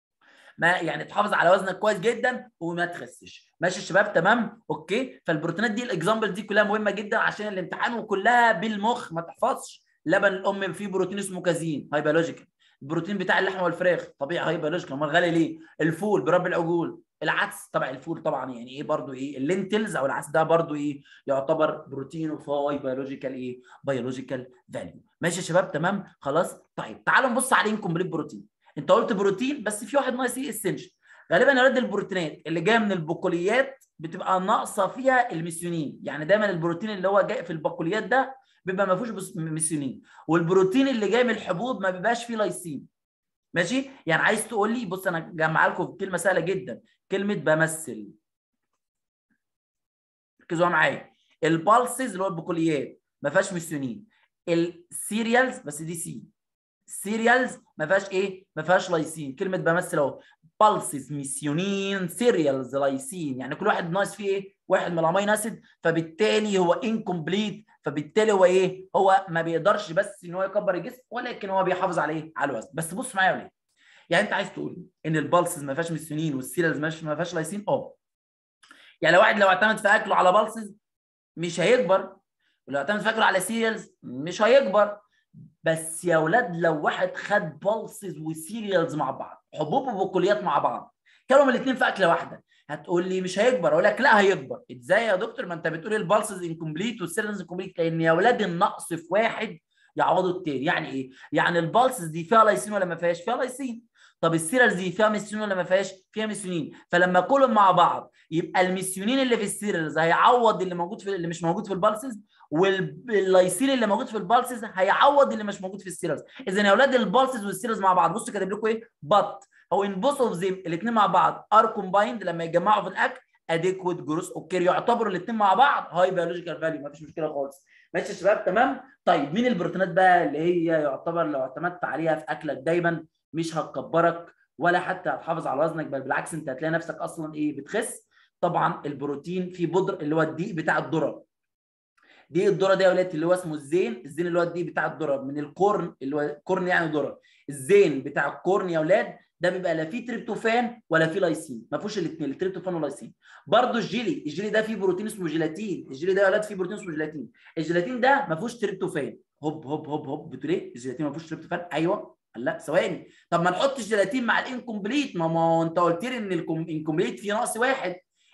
ما يعني تحافظ على وزنك كويس جدا وما تخسش ماشي الشباب تمام اوكي فالبروتينات دي الاكزامبل دي كلها مهمه جدا عشان الامتحان وكلها بالمخ ما تحفظش لبن الام فيه بروتين اسمه كازين هاي بيولوجيكال البروتين بتاع اللحمه والفراخ طبيعي هاي بيولوجيكال امال غالي ليه الفول برب العجول العدس طبعا الفول طبعا يعني ايه برضو ايه اللينتلز او العدس ده برضو ايه يعتبر بروتين اوف هاي بيولوجيكال ايه بيولوجيكال فاليو ماشي يا شباب تمام خلاص طيب تعالوا نبص على انكمبليت بروتين انت قلت بروتين بس في واحد ناقص ايه اسينشال غالبا يا ولاد البروتينات اللي جايه من البقوليات بتبقى ناقصه فيها الميثيونين يعني دايما البروتين اللي هو جاي في البقوليات ده بيبقى ما فيهوش ميثيونين والبروتين اللي جاي من الحبوب ما بيبقاش فيه لايسين ماشي يعني عايز تقول لي بص انا جمع لكم كلمه سهله جدا كلمه بمثل ركزوا معايا البالسز اللي هو البقوليات ما فيهاش ميثيونين السيريالز بس دي سي سيريالز ما فيهاش ايه ما فيهاش لايسين كلمه بمثل اهو بالسز ميثيونين سيريالز لايسين يعني كل واحد ناقص فيه ايه واحد من الامينو اسيد فبالتالي هو انكمبليت فبالتالي هو ايه هو ما بيقدرش بس ان هو يكبر الجسم ولكن هو بيحافظ على ايه على الوزن بس بص معايا يا ولاد يعني انت عايز تقول ان البالسز ما فيهاش ميثيونين والسيريالز ما فيهاش لايسين اه يعني لو واحد لو اعتمد في اكله على بالسز مش هيكبر ولو اعتمد في اكله على سيريالز مش هيكبر بس يا ولاد لو واحد خد بالسز وسيريالز مع بعض حبوب وبقوليات مع بعض كانوا الاثنين في اكله واحده هتقول لي مش هيكبر اقول لك لا هيكبر ازاي يا دكتور ما انت بتقول البالسز انكمبليت والسيريالز انكمبليت لان يا ولاد النقص في واحد يعوضوا التاني يعني ايه يعني البالسز دي فيها لايسين ولا ما فيهاش فيها لايسين طب السيريالز دي فيها ميثيونين ولا ما فيهاش فيها ميثيونين فلما كلهم مع بعض يبقى الميثيونين اللي في السيريالز هيعوض اللي موجود في اللي مش موجود في البالسز واللايسين اللي موجود في البالسز هيعوض اللي مش موجود في السيريالز اذا يا اولاد البالسز والسيريالز مع بعض بصوا كاتب لكم ايه بط او ان بوث اوف ذيم الاثنين مع بعض ار كومبايند لما يتجمعوا في الاكل اديكويت جروس اوكي يعتبروا الاثنين مع بعض هاي بيولوجيكال فاليو مفيش مشكله خالص ماشي يا شباب تمام طيب مين البروتينات بقى اللي هي يعتبر لو اعتمدت عليها في اكلك دايما مش هتكبرك ولا حتى هتحافظ على وزنك بل بالعكس انت هتلاقي نفسك اصلا ايه بتخس طبعا البروتين في بودر اللي هو الدقيق بتاع الذره دقيق الذره ده يا ولاد اللي هو اسمه الزين الزين اللي هو الدقيق بتاع الذره من الكورن اللي هو كورن يعني ذره الزين بتاع الكورن يا ولاد ده بيبقى لا فيه تريبتوفان ولا فيه لايسين ما فيهوش الاثنين التريبتوفان واللايسين برضه الجيلي الجيلي ده فيه بروتين اسمه جيلاتين الجيلي ده يا ولاد فيه بروتين اسمه جيلاتين الجيلاتين ده ما فيهوش تريبتوفان هوب هوب هوب هوب بتقول ايه الجيلاتين ما فيهوش تريبتوفان ايوه لا ثواني طب ما نحط الجيلاتين مع الانكمبليت ما ما انت قلت لي ان الانكمبليت فيه نقص واحد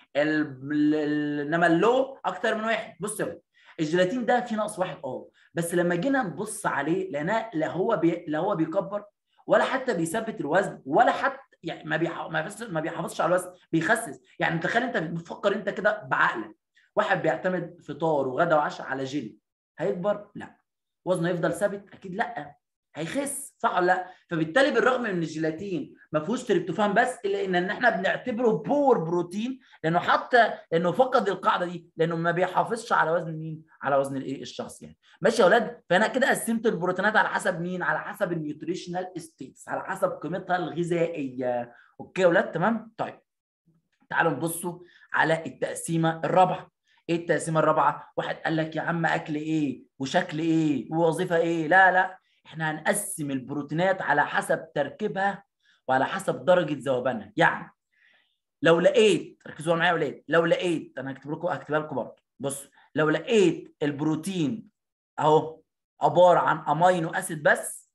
انما اللو اكتر من واحد بص يا الجيلاتين ده فيه نقص واحد اه بس لما جينا نبص عليه لقيناه لا هو بي... لا هو بيكبر ولا حتى بيثبت الوزن ولا حتى يعني ما بيح... ما, بيحافظ... ما بيحافظش على الوزن بيخسس يعني تخيل انت بتفكر انت كده بعقلك واحد بيعتمد فطار وغدا وعشاء على جيلي هيكبر لا وزنه يفضل ثابت اكيد لا هيخس صح ولا لا فبالتالي بالرغم من الجيلاتين ما فيهوش تريبتوفان بس الا ان احنا بنعتبره بور بروتين لانه حتى لانه فقد القاعده دي لانه ما بيحافظش على وزن مين على وزن الايه الشخص يعني ماشي يا اولاد فانا كده قسمت البروتينات على حسب مين على حسب النيوتريشنال ستيتس على حسب قيمتها الغذائيه اوكي يا اولاد تمام طيب تعالوا نبصوا على التقسيمه الرابعه ايه التقسيمه الرابعه واحد قال لك يا عم اكل ايه وشكل ايه ووظيفه ايه لا لا احنا هنقسم البروتينات على حسب تركيبها وعلى حسب درجه ذوبانها يعني لو لقيت ركزوا معايا يا ولاد لو لقيت انا هكتب لكم هكتبها لكم برضه بص لو لقيت البروتين اهو عباره عن امينو اسيد بس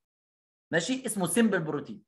ماشي اسمه سمبل بروتين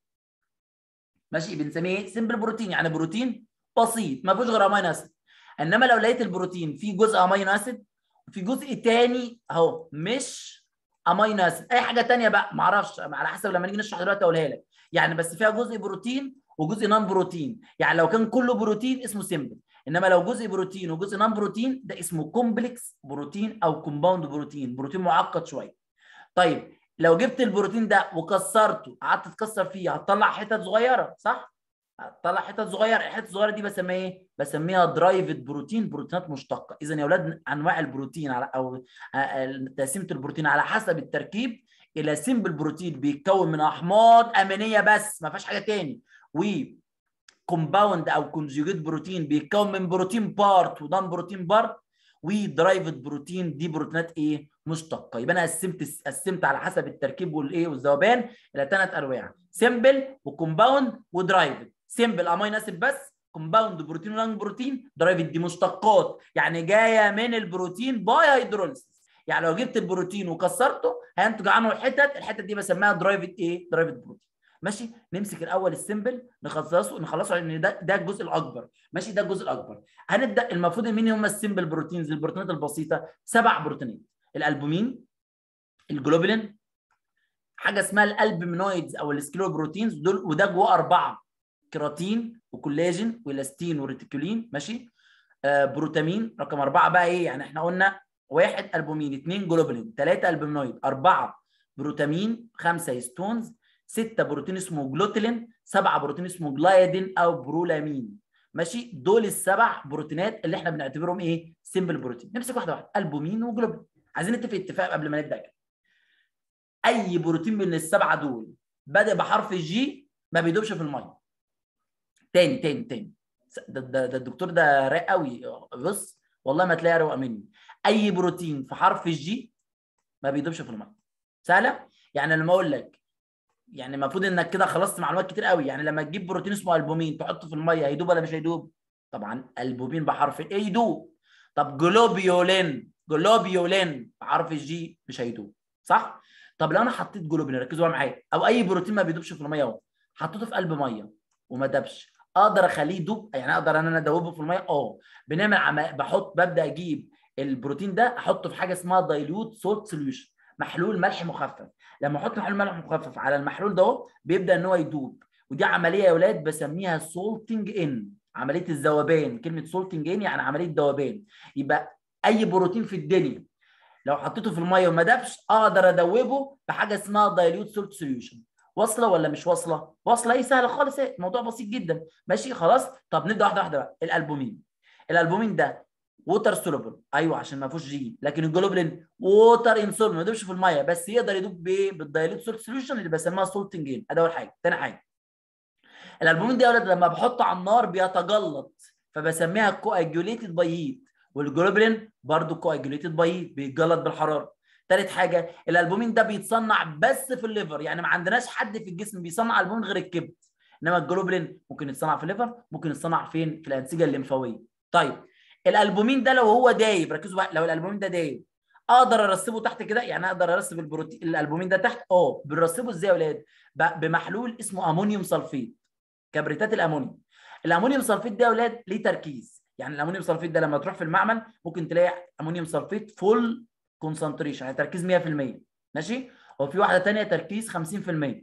ماشي بنسميه ايه سمبل بروتين يعني بروتين بسيط ما فيهوش غير امينو اسيد انما لو لقيت البروتين فيه جزء امينو اسيد وفي جزء تاني اهو مش امينو اسيد اي حاجه تانية بقى ما اعرفش على حسب لما نيجي نشرح دلوقتي اقولها لك يعني بس فيها جزء بروتين وجزء نون بروتين يعني لو كان كله بروتين اسمه سمبل انما لو جزء بروتين وجزء نون بروتين ده اسمه كومبلكس بروتين او كومباوند بروتين بروتين معقد شويه طيب لو جبت البروتين ده وكسرته قعدت تكسر فيه هتطلع حتت صغيره صح هتطلع حتت صغيره الحتت الصغيره دي بسميها ايه بسميها درايفد بروتين بروتينات مشتقه اذا يا اولاد انواع البروتين على او تقسيمه البروتين على حسب التركيب الى سيمبل بروتين بيتكون من احماض امينيه بس ما فيهاش حاجه تاني و كومباوند او كونجوجيت بروتين بيتكون من بروتين بارت ودان بروتين بارت ودرايفد بروتين دي بروتينات ايه مشتقه يبقى انا قسمت قسمت على حسب التركيب والايه والذوبان الى ثلاث انواع سمبل وكومباوند ودرايفد سمبل امينو اسيد بس كومباوند بروتين ولانج بروتين درايفد دي مشتقات يعني جايه من البروتين باي هيدروليسيس يعني لو جبت البروتين وكسرته هينتج عنه حتت الحتت دي بسميها درايفد ايه درايفد بروتين ماشي نمسك الاول السمبل نخلصه نخلصه لان ده ده الجزء الاكبر ماشي ده الجزء الاكبر هنبدا المفروض مين هم السمبل بروتينز البروتينات البسيطه سبع بروتينات الالبومين الجلوبولين حاجه اسمها الالبومينويدز او السكلوبروتينز دول وده جواه اربعه كيراتين وكولاجين والاستين وريتيكولين ماشي آه بروتامين رقم اربعه بقى ايه يعني احنا قلنا واحد البومين اثنين جلوبولين ثلاثه البومينويد اربعه بروتامين خمسه هيستونز ستة بروتين اسمه جلوتيلين سبعة بروتين اسمه جلايدين او برولامين ماشي دول السبع بروتينات اللي احنا بنعتبرهم ايه سيمبل بروتين نمسك واحده واحده البومين وجلوبين عايزين نتفق اتفاق قبل ما نبدا كده اي بروتين من السبعه دول بدا بحرف الجي ما بيدوبش في الميه تاني تاني تاني ده, ده, ده الدكتور ده رايق قوي بص والله ما تلاقي روقه مني اي بروتين في حرف الجي ما بيدوبش في الميه سهله يعني لما اقول لك يعني المفروض انك كده خلصت معلومات كتير قوي يعني لما تجيب بروتين اسمه البومين تحطه في الميه هيدوب ولا مش هيدوب طبعا البومين بحرف ايه يدوب طب جلوبيولين جلوبيولين بحرف الجي مش هيدوب صح طب لو انا حطيت جلوبين ركزوا معايا او اي بروتين ما بيدوبش في الميه اهو حطيته في قلب ميه وما دبش اقدر اخليه يدوب يعني اقدر ان انا ادوبه في الميه اه بنعمل عم... بحط ببدا اجيب البروتين ده احطه في حاجه اسمها دايلوت سولت سوليوشن محلول ملح مخفف لما احط محلول ملح مخفف على المحلول ده بيبدا ان هو يدوب ودي عمليه يا اولاد بسميها سولتنج ان عمليه الذوبان كلمه سولتنج ان يعني عمليه ذوبان يبقى اي بروتين في الدنيا لو حطيته في الميه وما دبش اقدر ادوبه بحاجه اسمها دايلوت سولت سوليوشن واصله ولا مش واصله واصله ايه سهله خالص ايه الموضوع بسيط جدا ماشي خلاص طب نبدا واحده واحده بقى الالبومين الالبومين ده ووتر سولوبل ايوه عشان ما فيهوش جي لكن الجلوبلين ووتر انسولبل ما يدوبش في الميه بس يقدر يدوب بايه بالدايلوت سولت سوليوشن اللي بسميها سولتنج ان ادي اول حاجه ثاني حاجه الالبومين دي يا ولاد لما بحطه على النار بيتجلط فبسميها كواجوليتد باي هيت والجلوبلين برضه كواجوليتد باي هيت بيتجلط بالحراره ثالث حاجه الالبومين ده بيتصنع بس في الليفر يعني ما عندناش حد في الجسم بيصنع البومين غير الكبد انما الجلوبلين ممكن يتصنع في الليفر ممكن يتصنع فين في الانسجه الليمفاويه طيب الالبومين ده لو هو دايب ركزوا بقى لو الالبومين ده دايب اقدر ارسبه تحت كده يعني اقدر ارسب البروتين الالبومين ده تحت اه بنرسبه ازاي يا اولاد بمحلول اسمه امونيوم سلفيت كبريتات الامونيوم الامونيوم سلفيت ده يا اولاد ليه تركيز يعني الامونيوم سلفيت ده لما تروح في المعمل ممكن تلاقي امونيوم سلفيت فول كونسنتريشن يعني تركيز 100% ماشي وفي واحده ثانيه تركيز 50%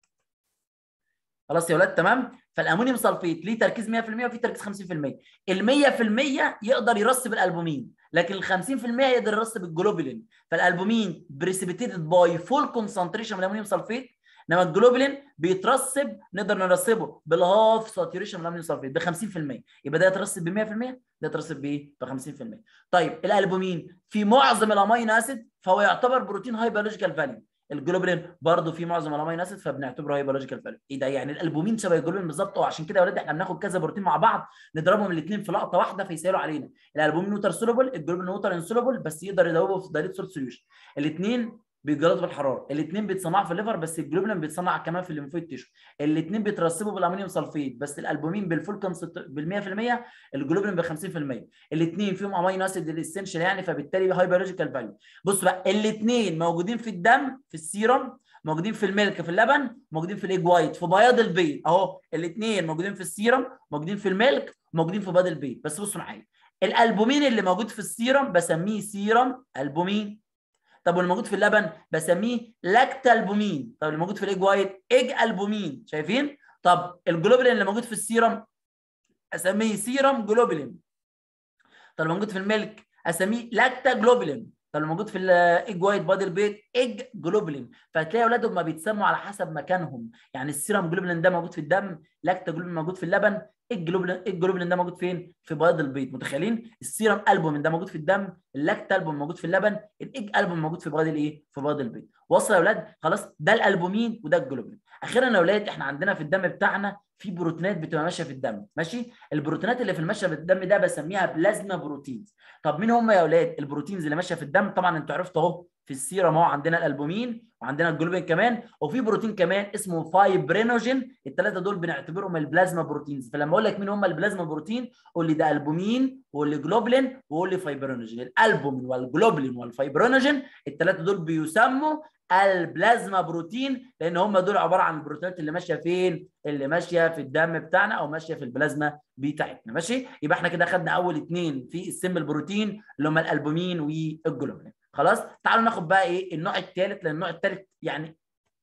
خلاص يا ولاد تمام فالامونيوم سلفيت ليه تركيز 100% وفي تركيز 50% ال 100% يقدر يرسب الالبومين لكن ال 50% يقدر يرسب الجلوبولين فالالبومين بريسبيتيتد باي فول كونسنتريشن من الامونيوم سلفيت انما الجلوبولين بيترسب نقدر نرسبه بالهاف ساتوريشن من الامونيوم سلفيت ب 50% يبقى ده يترسب ب 100% ده يترسب بايه؟ ب 50% طيب الالبومين في معظم الامينو اسيد فهو يعتبر بروتين هاي بيولوجيكال فاليو الجلوبولين برضه في معظم الامينو اسيد فبنعتبره هاي بيولوجيكال فاليو ايه ده يعني الالبومين شبه الجلوبولين بالظبط وعشان كده يا ولاد احنا بناخد كذا بروتين مع بعض نضربهم الاثنين في لقطه واحده فيسالوا علينا الالبومين ووتر سولوبل الجلوبولين ووتر انسولوبل بس يقدر يدوبه في دايليت سولت سوليوشن الاثنين بيتجلطوا بالحراره الاثنين بيتصنعوا في الليفر بس الجلوبولين بيتصنع كمان في الليمفويد تيشو الاثنين بيترسبوا بالامونيوم سلفيت بس الالبومين بالفول بال 100% الجلوبولين ب 50% الاثنين فيهم امينو اسيد الاسينشال يعني فبالتالي هاي بيولوجيكال فاليو بص بقى الاثنين موجودين في الدم في السيرم موجودين في الميلك في اللبن موجودين في الايج وايت في بياض البيض اهو الاثنين موجودين في السيرم موجودين في الميلك موجودين في بياض البيض بس بصوا معايا الالبومين اللي موجود في السيرم بسميه سيرم البومين طب واللي موجود في اللبن بسميه لاكتا البومين طب اللي موجود في الايج وايت ايج البومين شايفين طب الجلوبولين اللي موجود في السيرم اسميه سيرم جلوبولين طب اللي موجود في الميلك اسميه لاكتا جلوبولين طب اللي موجود في الايج وايت بادي البيض ايج جلوبولين فهتلاقي اولادهم ما بيتسموا على حسب مكانهم يعني السيرم جلوبولين ده موجود في الدم لاكتا جلوبولين موجود في اللبن الجلوبولين الجلوبولين ده موجود فين؟ في بياض البيض متخيلين؟ السيرم البومين ده موجود في الدم، اللاكتا البوم موجود في اللبن، الايج البوم موجود في بياض الايه؟ في بياض البيض. وصل يا اولاد؟ خلاص ده الالبومين وده الجلوبولين. اخيرا يا اولاد احنا عندنا في الدم بتاعنا في بروتينات بتبقى ماشيه في الدم، ماشي؟ البروتينات اللي في الماشيه في الدم ده بسميها بلازما بروتينز. طب مين هم يا اولاد البروتينز اللي ماشيه في الدم؟ طبعا انتوا عرفتوا اهو في السيرم اهو عندنا الالبومين وعندنا الجلوبين كمان وفي بروتين كمان اسمه فايبرينوجين الثلاثه دول بنعتبرهم البلازما بروتينز فلما اقول لك مين هم البلازما بروتين قول لي ده البومين وقول لي جلوبلين وقول لي فايبرينوجين الالبومين والجلوبلين والفايبرينوجين الثلاثه دول بيسموا البلازما بروتين لان هم دول عباره عن البروتينات اللي ماشيه فين اللي ماشيه في الدم بتاعنا او ماشيه في البلازما بتاعتنا ماشي يبقى احنا كده خدنا اول اثنين في السم البروتين اللي هم الالبومين والجلوبلين خلاص تعالوا ناخد بقى ايه النوع الثالث لان النوع الثالث يعني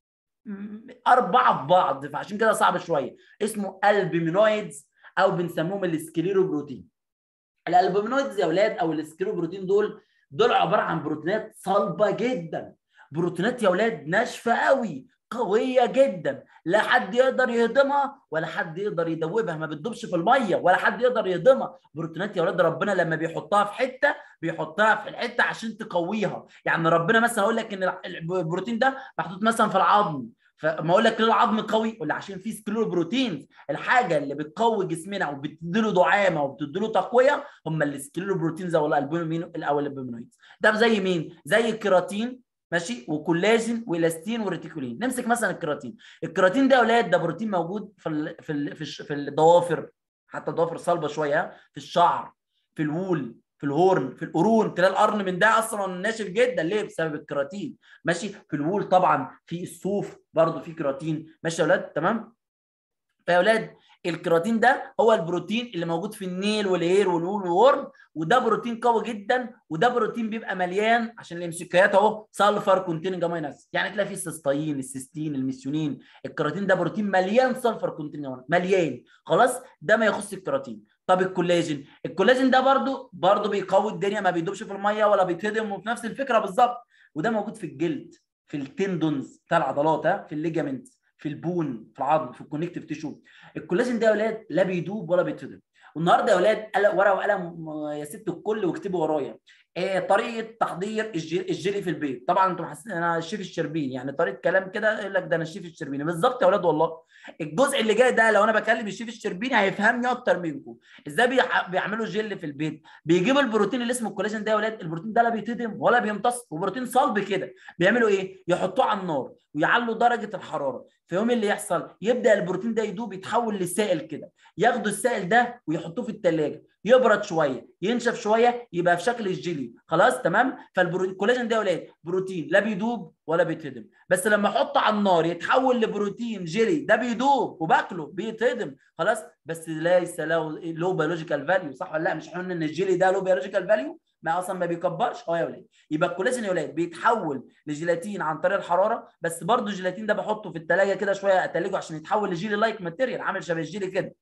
اربعه في بعض فعشان كده صعب شويه اسمه البيمينويدز او بنسموهم السكليروبروتين الالبومينويدز يا اولاد او السكليروبروتين دول دول عباره عن بروتينات صلبه جدا بروتينات يا اولاد ناشفه قوي قويه جدا لا حد يقدر يهضمها ولا حد يقدر يدوبها ما بتدوبش في الميه ولا حد يقدر يهضمها بروتينات يا اولاد ربنا لما بيحطها في حته بيحطها في الحته عشان تقويها يعني ربنا مثلا اقول لك ان البروتين ده محطوط مثلا في العظم فما اقول لك ليه العظم قوي ولا عشان فيه سكلور بروتينز الحاجه اللي بتقوي جسمنا وبتديله دعامه وبتديله تقويه هم السكلور بروتينز او الالبومين او الالبومينويدز ده زي مين زي الكيراتين ماشي وكولاجين والاستين وريتيكولين نمسك مثلا الكيراتين الكيراتين ده يا اولاد ده بروتين موجود في ال في ال في, في الضوافر حتى الضوافر صلبه شويه في الشعر في الوول في الهورن في القرون تلاقي القرن من ده اصلا ناشف جدا ليه بسبب الكيراتين ماشي في الوول طبعا في الصوف برضه في كيراتين ماشي يا اولاد تمام فيا اولاد الكيراتين ده هو البروتين اللي موجود في النيل والهير والوول والورم وده بروتين قوي جدا وده بروتين بيبقى مليان عشان الامسكيات اهو سلفر كونتيننج امينو اسيد يعني تلاقي فيه السيستاين السيستين الميثيونين الكيراتين ده بروتين مليان سلفر كونتيننج مليان خلاص ده ما يخص الكيراتين طب الكولاجين الكولاجين ده برضو برضو بيقوي الدنيا ما بيدوبش في الميه ولا بيتهضم وفي نفس الفكره بالظبط وده موجود في الجلد في التندونز بتاع العضلات ها في الليجامنت في البون في العظم في الكونكتيف تيشو الكولاجين ده يا اولاد لا بيدوب ولا بيتهضم والنهارده يا اولاد ورقه وقلم يا ست الكل واكتبوا ورايا إيه طريقه تحضير الجيلي في البيت طبعا انتم حاسين انا الشيف الشربيني يعني طريقه كلام كده يقول لك ده انا الشيف الشربيني بالظبط يا اولاد والله الجزء اللي جاي ده لو انا بكلم الشيف الشربيني هيفهمني اكتر منكم ازاي بيعملوا جيل في البيت بيجيبوا البروتين اللي اسمه الكولاجين ده يا اولاد البروتين ده لا بيتهضم ولا بيمتص وبروتين صلب كده بيعملوا ايه يحطوه على النار ويعلوا درجه الحراره في يوم اللي يحصل يبدا البروتين ده يدوب يتحول لسائل كده ياخدوا السائل ده ويحطوه في الثلاجه يبرد شويه ينشف شويه يبقى في شكل الجيلي خلاص تمام فالكولاجين ده يا ولاد بروتين لا بيدوب ولا بيتهضم بس لما احطه على النار يتحول لبروتين جيلي ده بيدوب وباكله بيتهضم خلاص بس ليس له له بيولوجيكال فاليو صح ولا لا مش احنا ان الجيلي ده له بيولوجيكال فاليو ما اصلا ما بيكبرش اه يا ولاد يبقى الكولاجين يا ولاد بيتحول لجيلاتين عن طريق الحراره بس برضه الجيلاتين ده بحطه في الثلاجه كده شويه اتلجه عشان يتحول لجيلي لايك ماتيريال عامل شبه الجيلي كده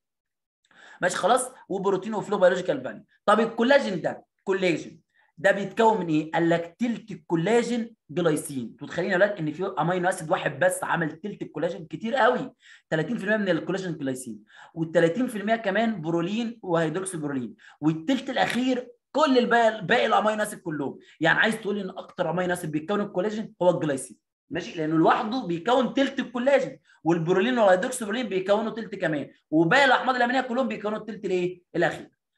ماشي خلاص وبروتين وفلو بيولوجيكال فاليو طب الكولاجين ده كولاجين ده بيتكون من ايه؟ قال لك تلت الكولاجين جلايسين انتوا متخيلين يا ولاد ان في امينو اسيد واحد بس عمل تلت الكولاجين كتير قوي 30% من الكولاجين جلايسين وال30% كمان برولين وهيدروكسي برولين والتلت الاخير كل الباقي باقي الامينو اسيد كلهم يعني عايز تقول ان اكتر امينو اسيد بيتكون الكولاجين هو الجلايسين ماشي لانه لوحده بيكون تلت الكولاجين والبرولين والهيدروكسي برولين بيكونوا تلت كمان وباقي الاحماض الامينيه كلهم بيكونوا التلت الايه الاخير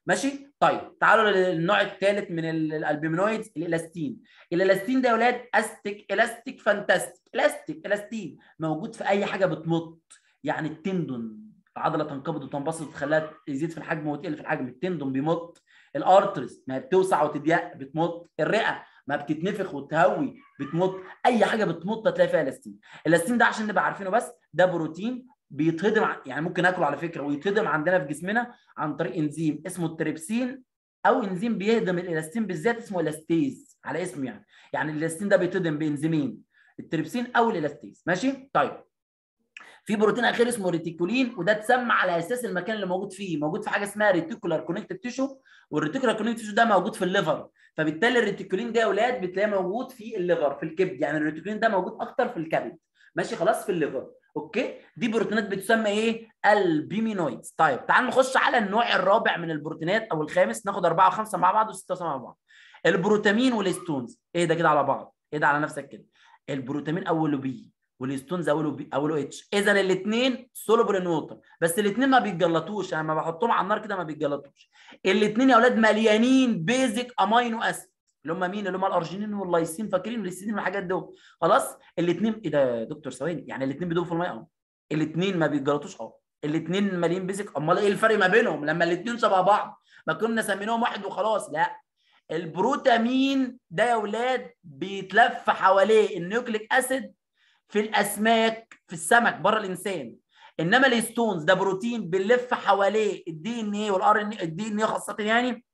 ماشي طيب تعالوا للنوع الثالث من الالبومينويدز الالاستين الالاستين ده يا اولاد استيك الاستيك فانتاستيك الاستيك الاستين موجود في اي حاجه بتمط يعني التندون العضله تنقبض وتنبسط وتخليها تزيد في الحجم وتقل في الحجم التندون بيمط الارترز ما بتوسع وتضيق بتمط الرئه ما بتتنفخ وتهوي بتمط اي حاجه بتمط تلاقي فيها الاستين الاستين ده عشان نبقى عارفينه بس ده بروتين بيتهضم يعني ممكن اكله على فكره ويتهضم عندنا في جسمنا عن طريق انزيم اسمه التريبسين او انزيم بيهضم الالاستين بالذات اسمه الاستيز على اسمه يعني يعني الالاستين ده بيتهضم بانزيمين التريبسين او الالاستيز ماشي طيب في بروتين اخير اسمه ريتيكولين وده اتسمى على اساس المكان اللي موجود فيه موجود في حاجه اسمها ريتيكولار كونكتيف تيشو والريتيكولار كونكتيف تيشو ده موجود في الليفر فبالتالي الريتيكولين ده يا اولاد بتلاقيه موجود في الليفر في الكبد يعني الريتيكولين ده موجود اكتر في الكبد ماشي خلاص في الليفر اوكي دي بروتينات بتسمى ايه البيمينويدز طيب تعال نخش على النوع الرابع من البروتينات او الخامس ناخد اربعه وخمسه مع بعض وسته وسبعه مع بعض البروتامين والستونز ايه ده كده على بعض ايه ده على نفسك كده البروتامين اوله بي والستونز اوله بي اوله اتش اذا الاثنين سولوبل ان ووتر بس الاثنين ما بيتجلطوش يعني لما بحطهم على النار كده ما بيتجلطوش الاثنين يا اولاد مليانين بيزك امينو اسيد اللي هم مين اللي هم الارجينين واللايسين فاكرين الليسين والحاجات دول خلاص الاثنين ايه ده يا دكتور ثواني يعني الاثنين بيدوبوا في الميه اه الاثنين ما بيتجلطوش اه الاثنين مالين بيزك امال ايه الفرق ما بينهم لما الاثنين شبه بعض ما كنا سميناهم واحد وخلاص لا البروتامين ده يا اولاد بيتلف حواليه النيوكليك اسيد في الاسماك في السمك بره الانسان انما الستونز ده بروتين بنلف حواليه الدي ان ايه والار ان الدي ان ايه خاصه يعني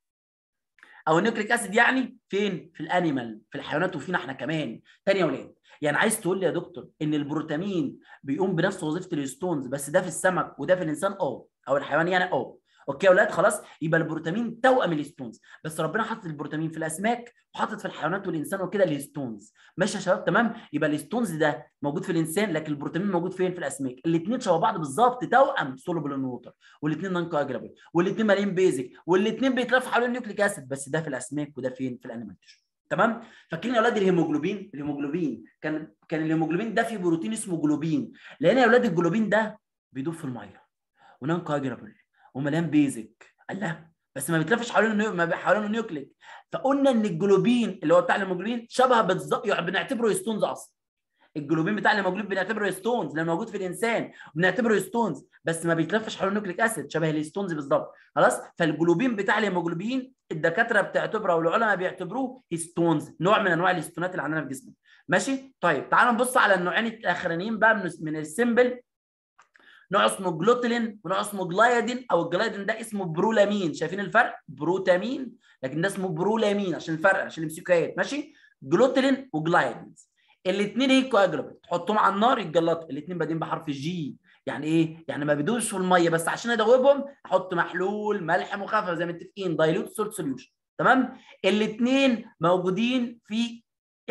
او النيوكليك اسيد يعني فين في الانيمال في الحيوانات وفينا احنا كمان تاني يا ولاد يعني عايز تقول لي يا دكتور ان البروتامين بيقوم بنفس وظيفه الستونز بس ده في السمك وده في الانسان اه او الحيوان يعني اه اوكي يا اولاد خلاص يبقى البروتامين توأم الستونز بس ربنا حاطط البروتامين في الاسماك وحاطط في الحيوانات والانسان وكده الستونز ماشي يا شباب تمام يبقى الستونز ده موجود في الانسان لكن البروتامين موجود فين في الاسماك الاثنين شبه بعض بالظبط توأم سولوبل ان ووتر والاثنين نون كواجرابل والاثنين مالين بيزك والاثنين بيتلفوا حوالين النيوكليك اسيد بس ده في الاسماك وده فين في الانيمال تمام فاكرين يا اولاد الهيموجلوبين الهيموجلوبين كان كان الهيموجلوبين ده فيه بروتين اسمه جلوبين لان يا اولاد الجلوبين ده بيدوب في الميه ونون كواجرابل ومليان بيزك الله بس ما بيتلفش حوالين ما حوالين النيوكليك فقلنا ان الجلوبين اللي هو بتاع الهيموجلوبين شبه بالظبط يعني بنعتبره ستونز اصلا الجلوبين بتاع الهيموجلوبين بنعتبره ستونز لانه موجود في الانسان بنعتبره ستونز بس ما بيتلفش حوالين النيوكليك اسيد شبه الستونز بالظبط خلاص فالجلوبين بتاع الهيموجلوبين الدكاتره بتعتبره او العلماء بيعتبروه ستونز نوع من انواع الستونات اللي عندنا في جسمنا ماشي طيب تعالوا نبص على النوعين الاخرانيين بقى من, من السيمبل نوع اسمه جلوتلين ونوع اسمه جلايدين او الجلايدين ده اسمه برولامين شايفين الفرق بروتامين لكن ده اسمه برولامين عشان الفرق عشان الامسيكايات ماشي جلوتلين وجلايدين الاثنين ايه كواجرابل تحطهم على النار يتجلطوا الاثنين بادئين بحرف الجي يعني ايه يعني ما بيدوش في الميه بس عشان ادوبهم احط محلول ملح مخفف زي ما متفقين دايلوت سولت سوليوشن تمام الاثنين موجودين في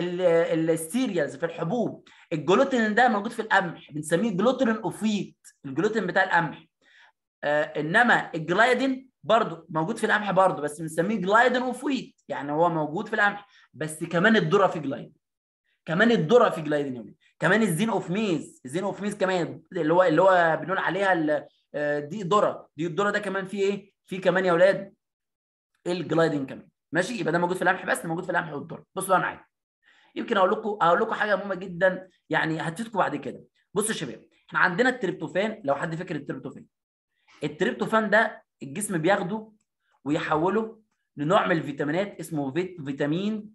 السيريالز في الحبوب الجلوتين ده موجود في القمح بنسميه جلوتين اوفيت الجلوتين بتاع القمح آه انما الجلايدين برضه موجود في القمح برضه بس بنسميه جلايدين اوفيت يعني هو موجود في القمح بس كمان الذره في جلايدين كمان الذره في جلايدين يومي كمان الزين اوف ميز الزين اوف ميز كمان اللي هو اللي هو بنقول عليها دي ذره دي الذره ده كمان فيه ايه في كمان يا اولاد الجلايدين كمان ماشي يبقى ده موجود في القمح بس موجود في القمح والذره بصوا بقى معايا يمكن اقول لكم اقول لكم حاجه مهمه جدا يعني هتفيدكم بعد كده بصوا يا شباب احنا عندنا التريبتوفان لو حد فاكر التريبتوفان التريبتوفان ده الجسم بياخده ويحوله لنوع من الفيتامينات اسمه فيت فيتامين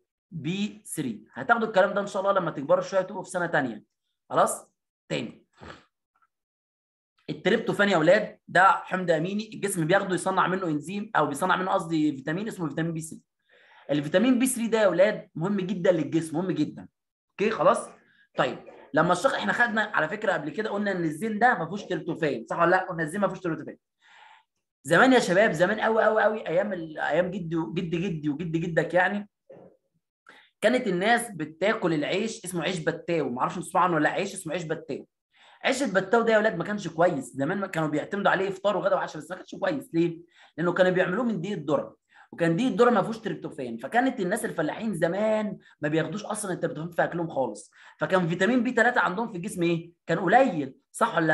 بي 3 هتاخدوا الكلام ده ان شاء الله لما تكبروا شويه تبقوا في سنه ثانيه خلاص تاني التريبتوفان يا اولاد ده حمض اميني الجسم بياخده يصنع منه انزيم او بيصنع منه قصدي فيتامين اسمه فيتامين بي 3 الفيتامين بي 3 ده يا اولاد مهم جدا للجسم مهم جدا اوكي خلاص طيب لما الشخص احنا خدنا على فكره قبل كده قلنا ان الزين ده ما فيهوش تريبتوفان صح ولا لا قلنا الزين ما فيهوش تريبتوفان زمان يا شباب زمان قوي قوي قوي ايام ال... ايام جدي وجد جدي وجد جدك يعني كانت الناس بتاكل العيش اسمه عيش بتاو ما اعرفش تسمعوا عنه ولا عيش اسمه عيش بتاو عيش البتاو ده يا اولاد ما كانش كويس زمان كانوا بيعتمدوا عليه افطار وغدا وعشاء بس ما كانش كويس ليه؟ لانه كانوا بيعملوه من دقيق الذره وكان دي الذره ما فيهوش تريبتوفان فكانت الناس الفلاحين زمان ما بياخدوش اصلا التريبتوفان في اكلهم خالص فكان فيتامين بي 3 عندهم في الجسم ايه كان قليل صح ولا لا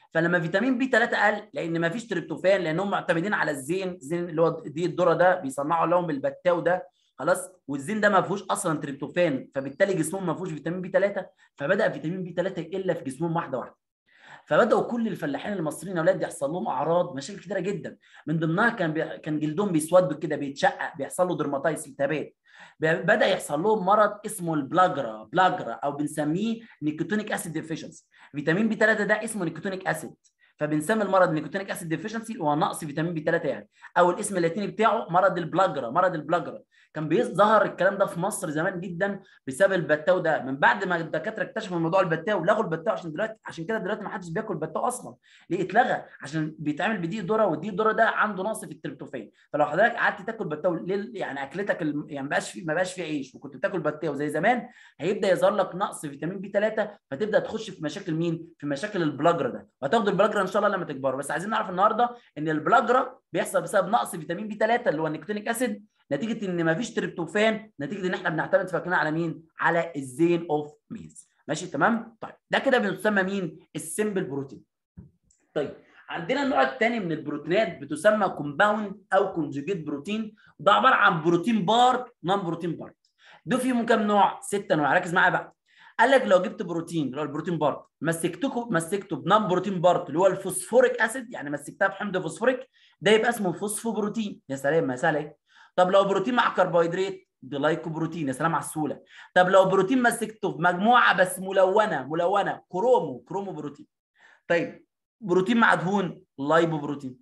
فلما فيتامين بي 3 قل لان ما فيش تريبتوفان لان هم معتمدين على الزين الزين اللي هو دي الذره ده بيصنعوا لهم البتاو ده خلاص والزين ده ما فيهوش اصلا تريبتوفان فبالتالي جسمهم ما فيهوش فيتامين بي 3 فبدا فيتامين بي 3 يقل في جسمهم واحده واحده فبداوا كل الفلاحين المصريين يا اولاد يحصل لهم اعراض مشاكل كتيره جدا من ضمنها كان بي... كان جلدهم بيسود كده بيتشقق بيحصل له درماتايس التهابات بدا يحصل لهم مرض اسمه البلاجرا بلاجرا او بنسميه نيكوتونيك اسيد ديفيشنسي فيتامين بي 3 ده اسمه نيكوتونيك اسيد فبنسمي المرض نيكوتينيك اسيد ديفيشنسي هو نقص فيتامين بي 3 يعني او الاسم اللاتيني بتاعه مرض البلاجرا مرض البلاجرا كان بيظهر الكلام ده في مصر زمان جدا بسبب البتاو ده من بعد ما الدكاتره اكتشفوا موضوع البتاو لغوا البتاو عشان دلوقتي عشان كده دلوقتي ما حدش بياكل بتاو اصلا ليه اتلغى عشان بيتعمل بدقيق ذره والدقيق الذره ده عنده نقص في التريبتوفان فلو حضرتك قعدت تاكل بتاو ليه يعني اكلتك الم... يعني ما بقاش في ما بقاش في عيش وكنت بتاكل بتاو زي زمان هيبدا يظهر لك نقص فيتامين بي 3 فتبدا تخش في مشاكل مين في مشاكل البلاجرا ده وهتاخد البلاجرا ان شاء الله لما تكبروا بس عايزين نعرف النهارده ان البلاجرا بيحصل بسبب نقص فيتامين بي 3 اللي هو النيكوتينيك اسيد نتيجه ان ما فيش تريبتوفان نتيجه ان احنا بنعتمد فاكرين على مين؟ على الزين اوف ميز ماشي تمام؟ طيب ده كده بيسمى مين؟ السمبل بروتين. طيب عندنا النوع الثاني من البروتينات بتسمى كومباوند او كونجوجيت بروتين وده عباره عن بروتين بارت نون بروتين بارت. ده فيهم كام نوع؟ ست انواع ركز معايا بقى. قال لك لو جبت بروتين اللي هو البروتين بارت مسكته مسكته بنون بروتين بارت اللي هو الفوسفوريك اسيد يعني مسكتها بحمض فوسفوريك ده يبقى اسمه فوسفوبروتين يا سلام ما سهله طب لو بروتين مع كربوهيدرات جلايكوبروتين يا سلام على السهوله طب لو بروتين مسكته في مجموعه بس ملونه ملونه كرومو كرومو بروتين طيب بروتين مع دهون لايبو بروتين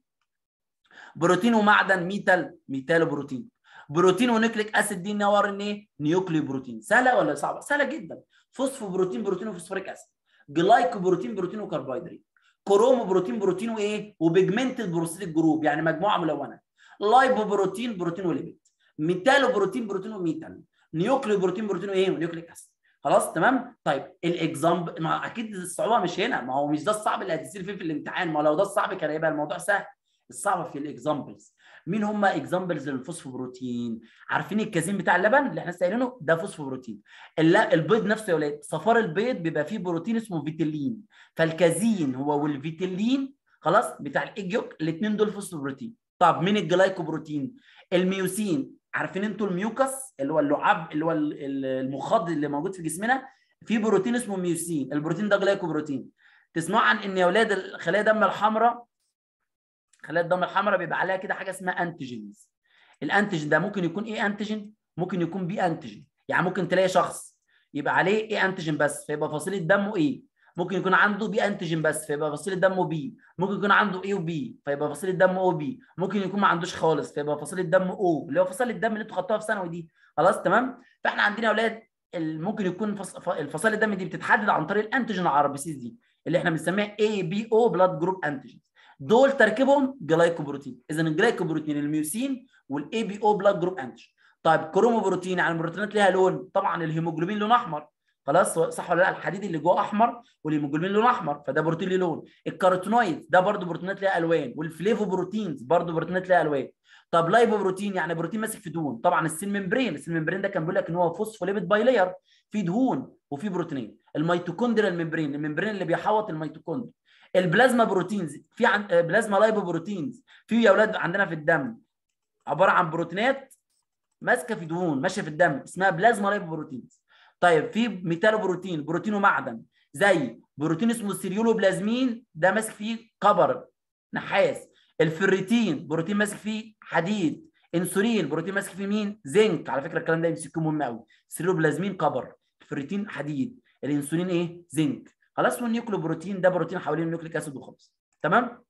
بروتين ومعدن ميتال ميتالو بروتين بروتين ونيكليك اسيد دي نور ان ايه نيوكليو بروتين سهله ولا صعبه سهله جدا فوسفو بروتين بروتين وفوسفوريك اسيد جلايكو بروتين بروتين وكربوهيدرات كرومو بروتين بروتين وايه وبيجمنتد بروستيك جروب يعني مجموعه ملونه لايبو بروتين بروتين وليبيد ميتالو بروتين بروتين وميتال نيوكليو بروتين بروتين وايه ونيوكليك اسيد خلاص تمام طيب الاكزامبل ما اكيد الصعوبه مش هنا ما هو مش ده الصعب اللي هتصير فيه في الامتحان ما لو ده الصعب كان هيبقى الموضوع سهل الصعب في الاكزامبلز مين هم اكزامبلز للفوسفوبروتين عارفين الكازين بتاع اللبن اللي احنا قايلينه ده فوسفوبروتين البيض نفسه يا ولاد صفار البيض بيبقى فيه بروتين اسمه فيتيلين فالكازين هو والفيتيلين خلاص بتاع الايج يوك الاثنين دول فوسفوبروتين طب مين الجلايكوبروتين الميوسين عارفين انتوا الميوكس اللي هو اللعاب اللي هو المخاض اللي موجود في جسمنا في بروتين اسمه ميوسين البروتين ده جلايكوبروتين تسمعوا عن ان يا اولاد خلايا الدم الحمراء خلايا الدم الحمراء بيبقى عليها كده حاجه اسمها انتيجينز الانتيجين ده ممكن يكون ايه انتيجين ممكن يكون بي انتيجين يعني ممكن تلاقي شخص يبقى عليه ايه انتيجين بس فيبقى فصيله دمه ايه ممكن يكون عنده بي انتيجين بس فيبقى فصيله دمه بي ممكن يكون عنده اي وبي فيبقى فصيله دمه او بي ممكن يكون ما عندوش خالص فيبقى فصيله دمه او اللي هو فصيله الدم اللي انتوا خدتوها في ثانوي دي خلاص تمام فاحنا عندنا يا اولاد ممكن يكون الفصائل الدم دي بتتحدد عن طريق الانتيجين على الربسيس دي اللي احنا بنسميها اي بي او بلاد جروب انتيجين دول تركيبهم جلايكوبروتين اذا الجلايكوبروتين الميوسين والاي بي او بلاد جروب انتيجين طيب كروموبروتين يعني البروتينات ليها لون طبعا الهيموجلوبين لون احمر خلاص صح ولا لا الحديد اللي جوه احمر والهيموجلوبين لونه احمر فده بروتين ليه لون الكاروتينويد ده برضه بروتينات ليها الوان والفليفو بروتينز برضه بروتينات ليها الوان طب لايبو بروتين يعني بروتين ماسك في دهون طبعا السيل ممبرين السيل ممبرين ده كان بيقول لك ان هو فوسفوليبيد باي لاير في دهون وفي بروتينات الميتوكوندريال ممبرين الممبرين اللي بيحوط الميتوكوندريا البلازما بروتينز في عن... بلازما لايبو بروتينز في يا اولاد عندنا في الدم عباره عن بروتينات ماسكه في دهون ماشيه في الدم اسمها بلازما لايبو بروتينز طيب في ميتالو بروتين بروتين ومعدن زي بروتين اسمه السيريولو بلازمين ده ماسك فيه كبر نحاس الفريتين بروتين ماسك فيه حديد انسولين بروتين ماسك فيه مين زنك على فكره الكلام ده يمسكه مهم قوي السيريولو بلازمين كبر الفريتين حديد الانسولين ايه زنك خلاص والنيوكليو بروتين ده بروتين حوالين النيوكليك اسيد وخلاص تمام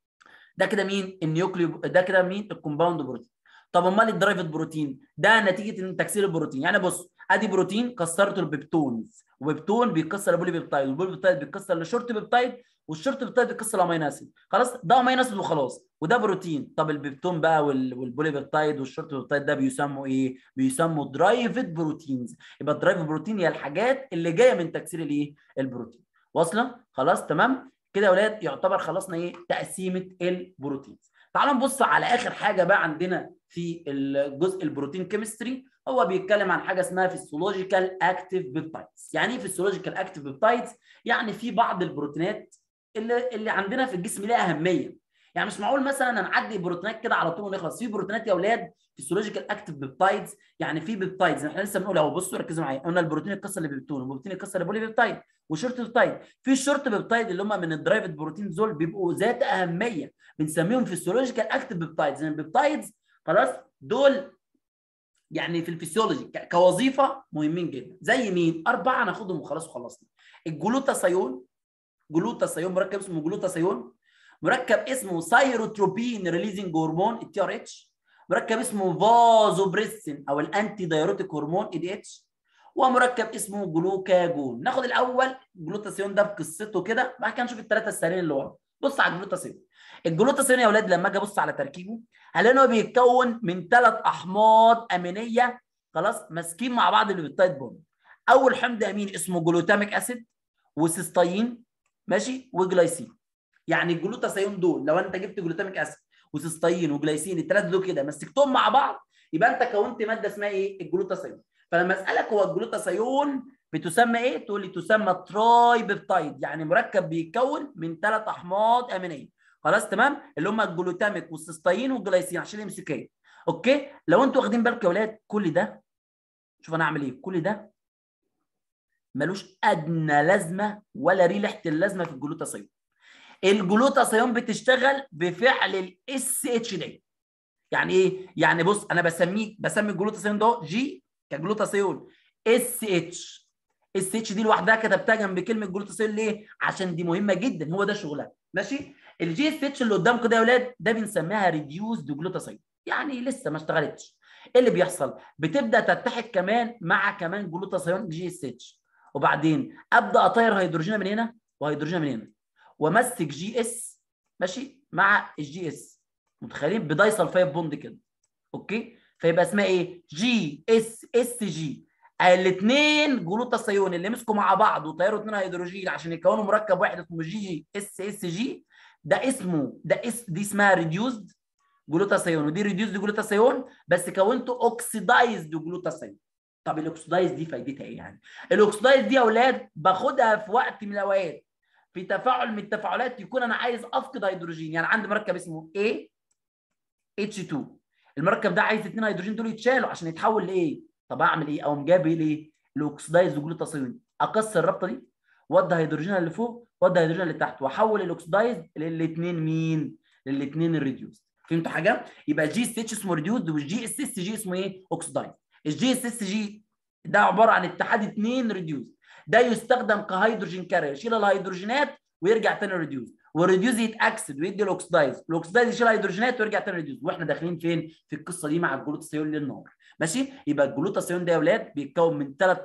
ده كده مين النيوكليو ده كده مين الكومباوند بروتين طب امال الدرايفد بروتين ده نتيجه ان تكسير البروتين يعني بص ادي بروتين كسرته البيبتونز وبيبتون بيكسر البولي بيبتايد والبولي بيبتايد بيكسر الشورت بيبتايد والشورت بيبتايد بيكسر الامينو اسيد خلاص ده امينو اسيد وخلاص وده بروتين طب البيبتون بقى والبولي بيبتايد والشورت بيبتايد ده بيسموا ايه بيسموا درايفد بروتينز يبقى الدرايفد بروتين هي الحاجات اللي جايه من تكسير الايه البروتين واصله خلاص تمام كده يا اولاد يعتبر خلصنا ايه تقسيمه البروتينز تعالوا نبص على اخر حاجه بقى عندنا في الجزء البروتين كيمستري هو بيتكلم عن حاجه اسمها فيسيولوجيكال اكتيف بيبتايدز يعني ايه فيسيولوجيكال اكتيف بيبتايدز يعني في بعض البروتينات اللي اللي عندنا في الجسم ليها اهميه يعني مش معقول مثلا نعدي بروتينات كده على طول ونخلص في بروتينات يا اولاد فيسيولوجيكال اكتف بيبتايدز يعني في بيبتايدز احنا لسه بنقول اهو بصوا ركزوا معايا قلنا البروتين القصه اللي بيبتون والبروتين القصه اللي بولي بيبتايد وشورت بيبتايد في الشورت بيبتايد اللي هم من الدرايفد بروتين دول بيبقوا ذات اهميه بنسميهم فيسيولوجيكال اكتف بيبتايدز يعني البيبتايدز خلاص دول يعني في الفسيولوجي كوظيفه مهمين جدا زي مين اربعه ناخدهم وخلاص وخلصنا الجلوتاثيون جلوتاثيون مركب اسمه جلوتاثيون مركب اسمه سايروتروبين ريليزنج هرمون التي ار اتش مركب اسمه فازوبريسين او الانتي دايوريتيك هرمون اي دي اتش ومركب اسمه جلوكاجون ناخد الاول الجلوتاثيون ده بقصته كده بعد كده نشوف الثلاثه السريين اللي ورا بص على الجلوتاثيون الجلوتاثيون يا اولاد لما اجي ابص على تركيبه هلاقي ان هو بيتكون من ثلاث احماض امينيه خلاص ماسكين مع بعض اللي بالتايت بوند اول حمض امين اسمه جلوتاميك اسيد وسيستاين ماشي وجلايسين يعني الجلوتاثيون دول لو انت جبت جلوتاميك اسيد وسيستاين وجلايسين الثلاثه دول كده مسكتهم مع بعض يبقى انت كونت ماده اسمها ايه الجلوتاثيون فلما اسالك هو الجلوتاثيون بتسمى ايه تقول لي تسمى تراي بيبتايد يعني مركب بيتكون من ثلاث احماض امينيه خلاص تمام اللي هم الجلوتاميك والسيستاين والجلايسين عشان الامسكيه اوكي لو انتوا واخدين بالكم يا اولاد كل ده شوف انا اعمل ايه كل ده ملوش ادنى لازمه ولا ريه ريحه اللازمه في الجلوتاثيون الجلوتاثيون بتشتغل بفعل الاس اتش دي يعني ايه يعني بص انا بسميه بسمي الجلوتاثيون ده جي كجلوتاثيون اس اتش اس اتش دي لوحدها كتبتها جنب كلمه جلوتاثيون ليه عشان دي مهمه جدا هو ده شغلها ماشي الجي اس اتش اللي قدامكم ده يا اولاد ده بنسميها ريديوسد جلوتاثيون يعني لسه ما اشتغلتش ايه اللي بيحصل بتبدا تتحد كمان مع كمان جلوتاثيون جي اس اتش وبعدين ابدا اطير هيدروجين من هنا وهيدروجين من هنا وامسك جي اس ماشي مع الجي اس متخيلين بداي سلفايد بوند كده اوكي فيبقى اسمها ايه جي اس اس جي الاثنين جلوتاثيون اللي مسكوا مع بعض وطيروا اثنين هيدروجين عشان يكونوا مركب واحد اسمه جي جي اس اس جي ده اسمه ده اس دي اسمها ريديوزد جلوتاثيون ودي ريديوزد جلوتاثيون بس كونته اوكسيدايزد جلوتاثيون طب الاكسدايز دي فايدتها ايه يعني؟ الاكسدايز دي يا اولاد باخدها في وقت من الاوقات في تفاعل من التفاعلات يكون انا عايز افقد هيدروجين يعني عندي مركب اسمه A H2 المركب ده عايز اثنين هيدروجين دول يتشالوا عشان يتحول لايه؟ طب اعمل ايه؟ اقوم جايب ايه ليه؟ الاكسدايز جلوتاثيون اكسر الرابطه دي وادي هيدروجين اللي فوق وادي هيدروجين اللي تحت واحول الاكسدايز للاثنين مين؟ للاثنين الريديوس فهمتوا حاجه؟ يبقى جي اس اتش اسمه ريديوس والجي اس اس جي اسمه ايه؟ اوكسدايز الجي اس اس جي ده عباره عن اتحاد اثنين ريديوس ده يستخدم كهيدروجين كارير يشيل الهيدروجينات ويرجع تاني ريديوس والريديوس يتاكسد ويدي الاكسدايز الاكسدايز يشيل الهيدروجينات ويرجع تاني ريديوس واحنا داخلين فين في القصه دي مع الجلوتاثيون للنار ماشي يبقى الجلوتاثيون ده يا اولاد بيتكون من ثلاث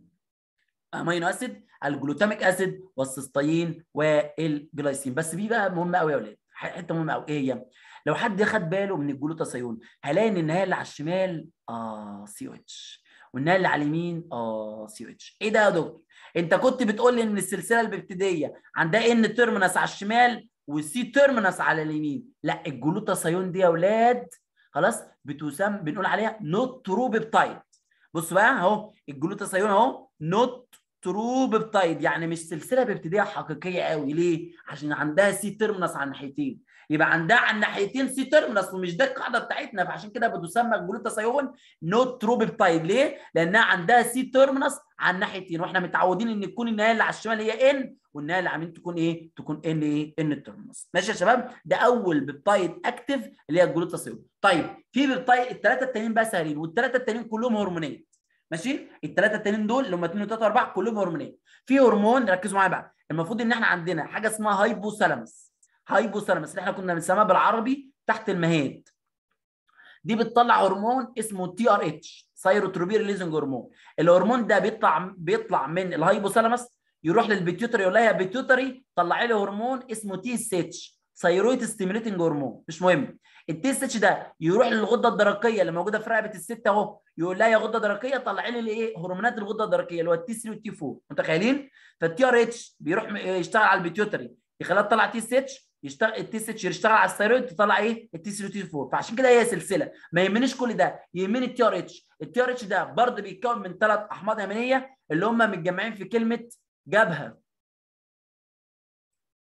امينو اسيد الجلوتاميك اسيد والسيستاين والجلايسين بس دي بقى مهمه قوي يا اولاد حته مهمه قوي ايه هي لو حد خد باله من الجلوتاثيون هلاقي ان النهايه اللي على الشمال اه سي او اتش والنهايه اللي على اليمين اه سي او اتش ايه ده يا دكتور انت كنت بتقول لي ان السلسله الببتيديه عندها ان تيرمينس على الشمال وسي تيرمينس على اليمين لا الجلوتاثيون دي يا اولاد خلاص بتسمى بنقول عليها نوت ترو بيبتايد بص بقى اهو الجلوتاثيون اهو نوت ترو بيبتايد يعني مش سلسله ببتيديه حقيقيه قوي ليه عشان عندها سي تيرمينس على الناحيتين يبقى عندها على الناحيتين سي تيرمينس ومش ده القاعده بتاعتنا فعشان كده بتسمى الجلوتاثيون نوت ترو بيبتايد ليه لانها عندها سي تيرمينس على الناحيتين واحنا متعودين ان تكون النهايه اللي على الشمال هي ان والنهايه اللي على اليمين تكون ايه تكون ان ايه ان تيرمينس ماشي يا شباب ده اول بيبتايد اكتف اللي هي الجلوتاثيون طيب في بيبتايد الثلاثه التانيين بقى سهلين والثلاثه التانيين كلهم هرمونات ماشي الثلاثه التانيين دول اللي هم 2 و3 و4 كلهم هرمونات في هرمون ركزوا معايا بقى المفروض ان احنا عندنا حاجه اسمها هايبوثالاموس هايبوثالاموس اللي احنا كنا بنسميها بالعربي تحت المهاد دي بتطلع هرمون اسمه تي ار اتش سايروتروبين ريليزنج هرمون الهرمون ده بيطلع بيطلع من الهايبوثالاموس يروح للبيتيوتري يقول لها يا بيتيوتري طلعي لي هرمون اسمه تي اس اتش ثايرويد ستيميوليتنج هرمون مش مهم التي اس اتش ده يروح للغده الدرقيه اللي موجوده في رقبه الست اهو يقول لها يا غده درقيه طلعي لي الايه هرمونات الغده الدرقيه اللي هو التي 3 والتي 4 متخيلين فالتي ار اتش بيروح يشتغل على البيتيوتري يخليها تطلع تي اس اتش يشتغل التي اس اتش يشتغل على الثيرويد تطلع ايه التي 3 والتي 4 فعشان كده هي سلسله ما يهمنيش كل ده يهمني التي ار اتش التي ار اتش ده برضه بيتكون من ثلاث احماض امينيه اللي هم متجمعين في كلمه جبهه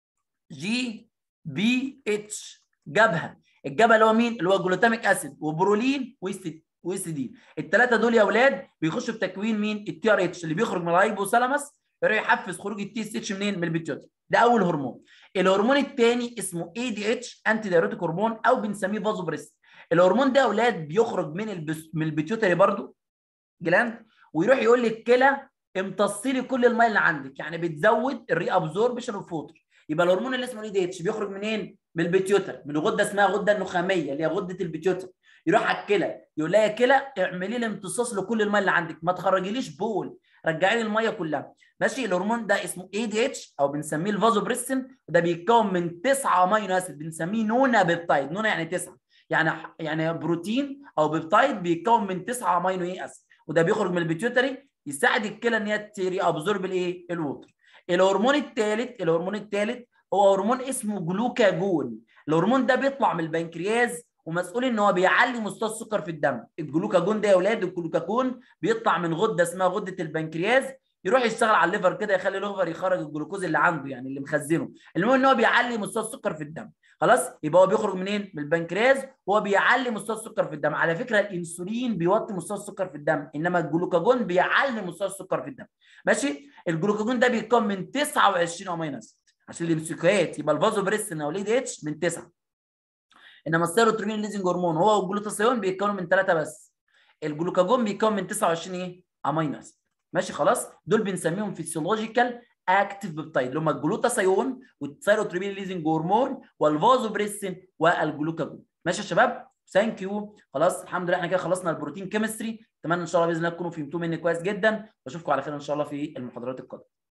جي بي اتش جابها الجبهه اللي هو مين اللي هو الجلوتاميك اسيد وبرولين ويستidine الثلاثه دول يا اولاد بيخشوا في تكوين مين التي ار اتش اللي بيخرج من الهايبوثالاموس يروح يحفز خروج التي اس اتش منين من البيتيوتري ده اول هرمون الهرمون الثاني اسمه اي دي اتش انتي دايوريتيك هرمون او بنسميه فازوبريست الهرمون ده يا اولاد بيخرج من البس... من البيتيوتري برضو جلاند ويروح يقول للكلى امتصي لي كل الميه اللي عندك يعني بتزود الري ابزوربشن اوف ووتر يبقى الهرمون اللي اسمه الاي دي اتش بيخرج منين من البيتيوتر من غده اسمها غده النخاميه اللي هي غده البيتيوتر يروح على الكلى يقول لها يا كلى اعملي لي امتصاص لكل الميه اللي عندك ما تخرجيليش بول رجعي لي الميه كلها ماشي الهرمون ده اسمه اي دي اتش او بنسميه الفازوبريسين وده بيتكون من تسعه امينو اسيد بنسميه نونا بيبتايد نونا يعني تسعه يعني يعني بروتين او بيبتايد بيتكون من تسعه امينو ايه اسيد وده بيخرج من البيتيوتري يساعد الكلى ان هي تري ابزورب الايه الووتر الهرمون الثالث الهرمون الثالث هو هرمون اسمه جلوكاجون الهرمون ده بيطلع من البنكرياس ومسؤول ان هو بيعلي مستوى السكر في الدم الجلوكاجون ده يا اولاد الجلوكاجون بيطلع من غده اسمها غده البنكرياس يروح يشتغل على الليفر كده يخلي الليفر يخرج الجلوكوز اللي عنده يعني اللي مخزنه المهم ان هو بيعلي مستوى السكر في الدم خلاص يبقى هو بيخرج منين من البنكرياس هو بيعلي مستوى السكر في الدم على فكره الانسولين بيوطي مستوى السكر في الدم انما الجلوكاجون بيعلي مستوى السكر في الدم ماشي الجلوكاجون ده بيتكون من 29 امينو اسيد عشان الامسكوات يبقى الفازوبريسين او دي اتش من 9 انما السيروتونين ليزنج هرمون هو والجلوتاثيون بيتكونوا من 3 بس الجلوكاجون بيتكون من 29 ايه امينو اسيد ماشي خلاص دول بنسميهم فيسيولوجيكال اكتيف بيبتايد اللي هم الجلوتاثيون والسيروتونين ليزنج هرمون والفازوبريسين والجلوكاجون ماشي يا شباب ثانك يو خلاص الحمد لله احنا كده خلصنا البروتين كيمستري اتمنى ان شاء الله باذن الله تكونوا فهمتوه مني كويس جدا واشوفكم على خير ان شاء الله في المحاضرات القادمه